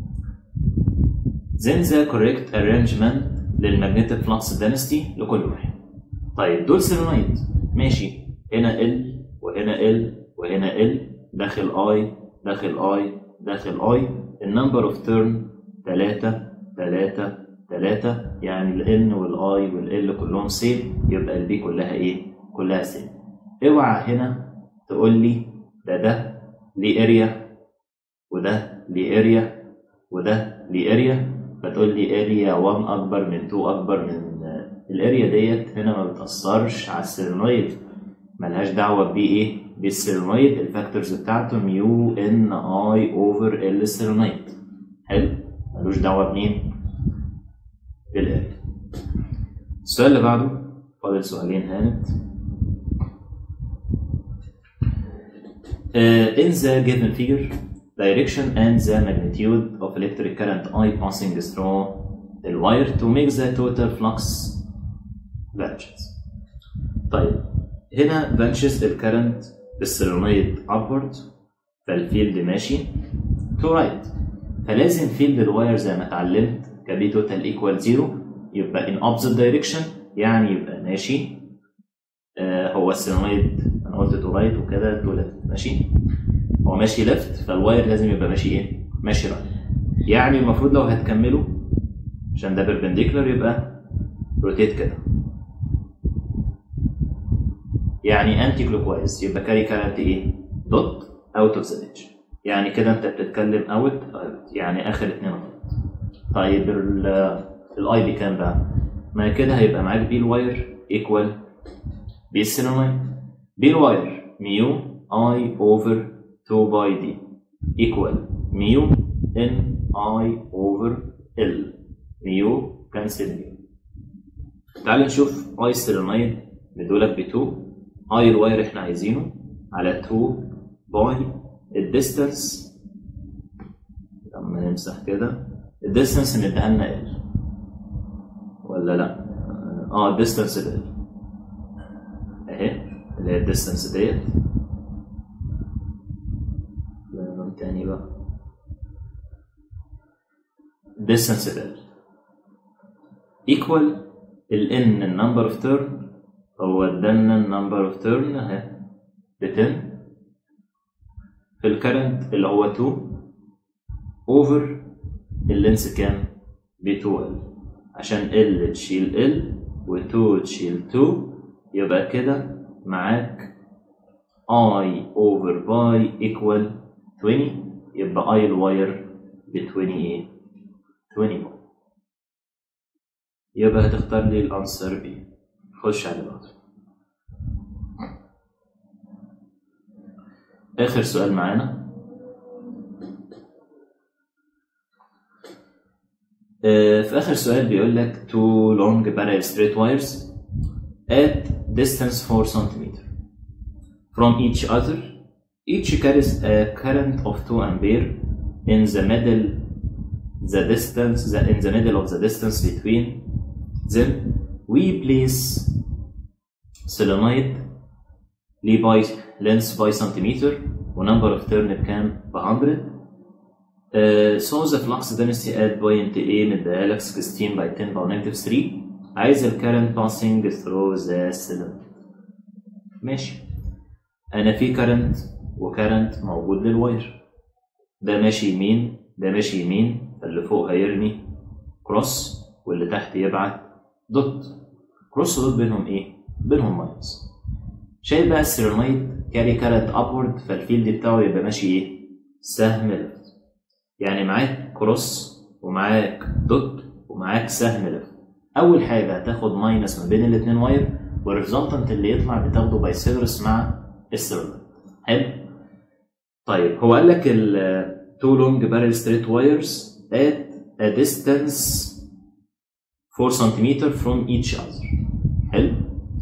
then the correct arrangement للمagnetic flux density لكل واحد طيب دول سيرونايد ماشي هنا ال وهنا ال وهنا ال داخل اي داخل اي داخل اي النمبر اوف تيرن 3 3 3 يعني الان والاي والال كلهم سيم يبقى البي كلها ايه؟ كلها سيم اوعى هنا تقول لي ده ده ليه اريا وده ليه اريا وده ليه اريا فتقول لي اريا 1 اكبر من 2 اكبر من الاريا ديت هنا ما بتاثرش على السيرنويد ملهاش دعوه بيه ايه بالسيرنويد الفاكتورز بتاعته ميو ان اي اوفر ال سيرنويد حلو ملوش دعوه بمين بالاريا السؤال اللي بعده فاضل سؤالين هانت Uh, in the given figure, direction and the magnitude of electric current I passing through the wire to make the total flux branches. طيب هنا branches الكرنت بالسيرونيد upward فالفيلد ماشي to right فلازم فيلد الواير زي ما اتعلمت كبي توتال ايكوال زيرو يبقى in opposite direction يعني يبقى ماشي آه هو السيرونيد انا قلت تو رايت وكده تو ليفت ماشي هو ماشي ليفت فالواير لازم يبقى ماشي ايه ماشي رايت يعني المفروض لو هتكمله عشان ده بيربنديكولار يبقى روتيت كده يعني انتي كلوك وايز يبقى كاري كارنت ايه دوت اوت اوف ذا ايدج يعني كده انت بتتكلم اوت يعني اخر اتنين غلط طيب الاي بكام بقى ما كده هيبقى معاك بي الواير ايكوال بي السينولاين بي الواير ميو اي اوفر 2 باي دي ايكوال ميو ان اي اوفر ال ميو كانسل ميو تعال نشوف اي سيلينايد مدولك ب 2 اي الواير احنا عايزينه على 2 باي الديستانس لما نمسح كده الديستانس نديها لنا ال ولا لا اه الديستانس ال اهي اللي هي الديستانس ديت لون تاني بقى distance ال equal ال n النمبر اوف تيرن هو ادالنا النمبر اوف تيرن اهي ب 10 في الكرنت اللي هو 2 اوفر اللينس كام ب 2 ال عشان ال تشيل ال و2 تشيل 2 يبقى كده معاك i over باي equal 20 يبقى i الواير ب 20 ايه 20 يبقى هتختار لي الانسر بي خش على بعض اخر سؤال معانا آه، في اخر سؤال بيقول لك two long parallel straight wires at distance 4 cm from each other each carries a current of 2 ampere in the middle the distance the, in the middle of the distance between them we place solenoid ليه باي length باي سنتيمتر ونمبر اوف تيرن بكام؟ ب 100 Uh, so the flux density at point A مديها لك 16 by 10 by negative 3 عايز ال current passing through the cylinder ماشي أنا في current و current موجود للواير ده ماشي يمين ده ماشي يمين فاللي فوق هيرمي كروس واللي تحت يبعت دوت كروس دوت بينهم ايه؟ بينهم ماينس شايف بقى السيرمايد كاري كارنت ابورد فالفيلد بتاعه يبقى ماشي ايه؟ سهم ليفت يعني معاك كروس ومعاك دوت ومعاك سهم ليفت اول حاجه هتاخد ماينس ما بين الاثنين واير والريزلتنت اللي يطلع بتاخده بايسيلرس مع السيرمايد حلو طيب هو قال لك ال two long barrel straight wires at a distance 4 cm from each other حلو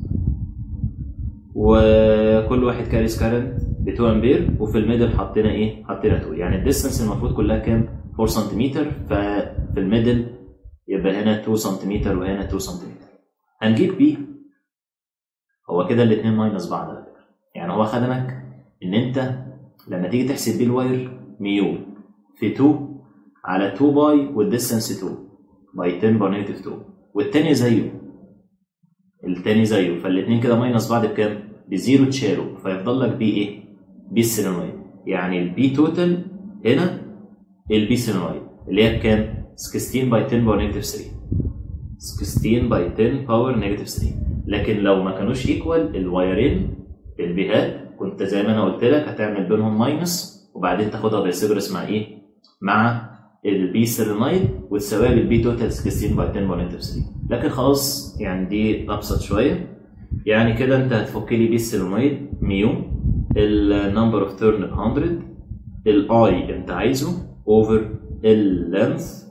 وكل واحد كاريس كارنت ب 2 امبير وفي الميدل حطينا ايه؟ حطينا 2 يعني الديستنس المفروض كلها كام؟ 4 سم ففي الميدل يبقى هنا 2 سم وهنا 2 سم هنجيب بي هو كده الاثنين ماينس بعض على فكره يعني هو خدمك ان انت لما تيجي تحسب بيه الواير ميو في 2 على 2 باي والديستنس 2 باي 10 باي نيجاتيف 2 والتاني زيه التاني زيه فالاثنين كده ماينس بعض بكام؟ بزيرو تشالو فيفضل لك بي ايه؟ بي السينويد يعني البي توتال هنا البي سينويد اللي هي بكام؟ 16 باي 10 باور نيجاتيف 3 16 باي 10 باور نيجاتيف 3 لكن لو ما كانوش ايكوال الوايرين البيهات كنت زي ما انا قلت لك هتعمل بينهم ماينس وبعدين تاخدها بايثاغورس مع ايه؟ مع البي سيلينايد وتساويها بالبي توتال 16 باي 10 باور نيجاتيف 3 لكن خلاص يعني دي ابسط شويه يعني كده انت هتفك لي بي السيلينايد ميو النمبر اوف تيرن 100 الاي انت عايزه اوفر اللينث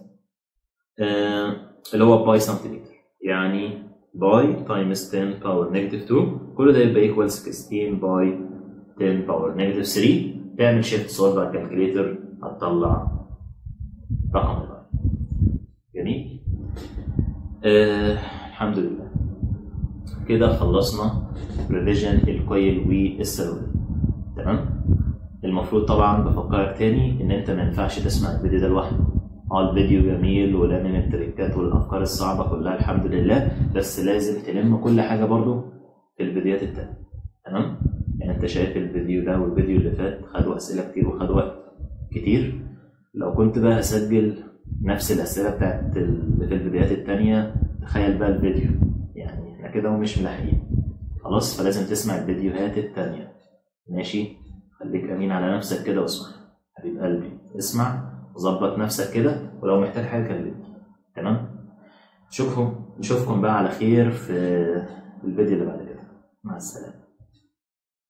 اللي هو باي سنتيمتر يعني باي تايمز 10 باور نيجاتيف 2 كل ده يبقى ايكوال 16 باي 10 باور نيجاتيف 3 تعمل شيفت سولف على الكالكوليتر هتطلع رقم الآي جميل آه الحمد لله كده خلصنا ريفيجن الكويل والسيرفر تمام المفروض طبعا بفكرك تاني ان انت ما ينفعش تسمع الفيديو ده لوحده اه الفيديو جميل ولامم التريكات والافكار الصعبه كلها الحمد لله بس لازم تلم كل حاجه برضو في الفيديوهات التانيه تمام يعني انت شايف الفيديو ده والفيديو اللي فات خدوا اسئله كتير وخدوا وقت كتير لو كنت بقى هسجل نفس الاسئله بتاعت اللي في الفيديوهات التانية تخيل بقى الفيديو يعني احنا كده ومش ملاحقين خلاص فلازم تسمع الفيديوهات التانية ماشي خليك امين على نفسك كده واسمع حبيب قلبي اسمع ظبط نفسك كده ولو محتاج حاجه كلمني تمام نشوفكم نشوفكم بقى على خير في الفيديو اللي بعد كده مع السلامه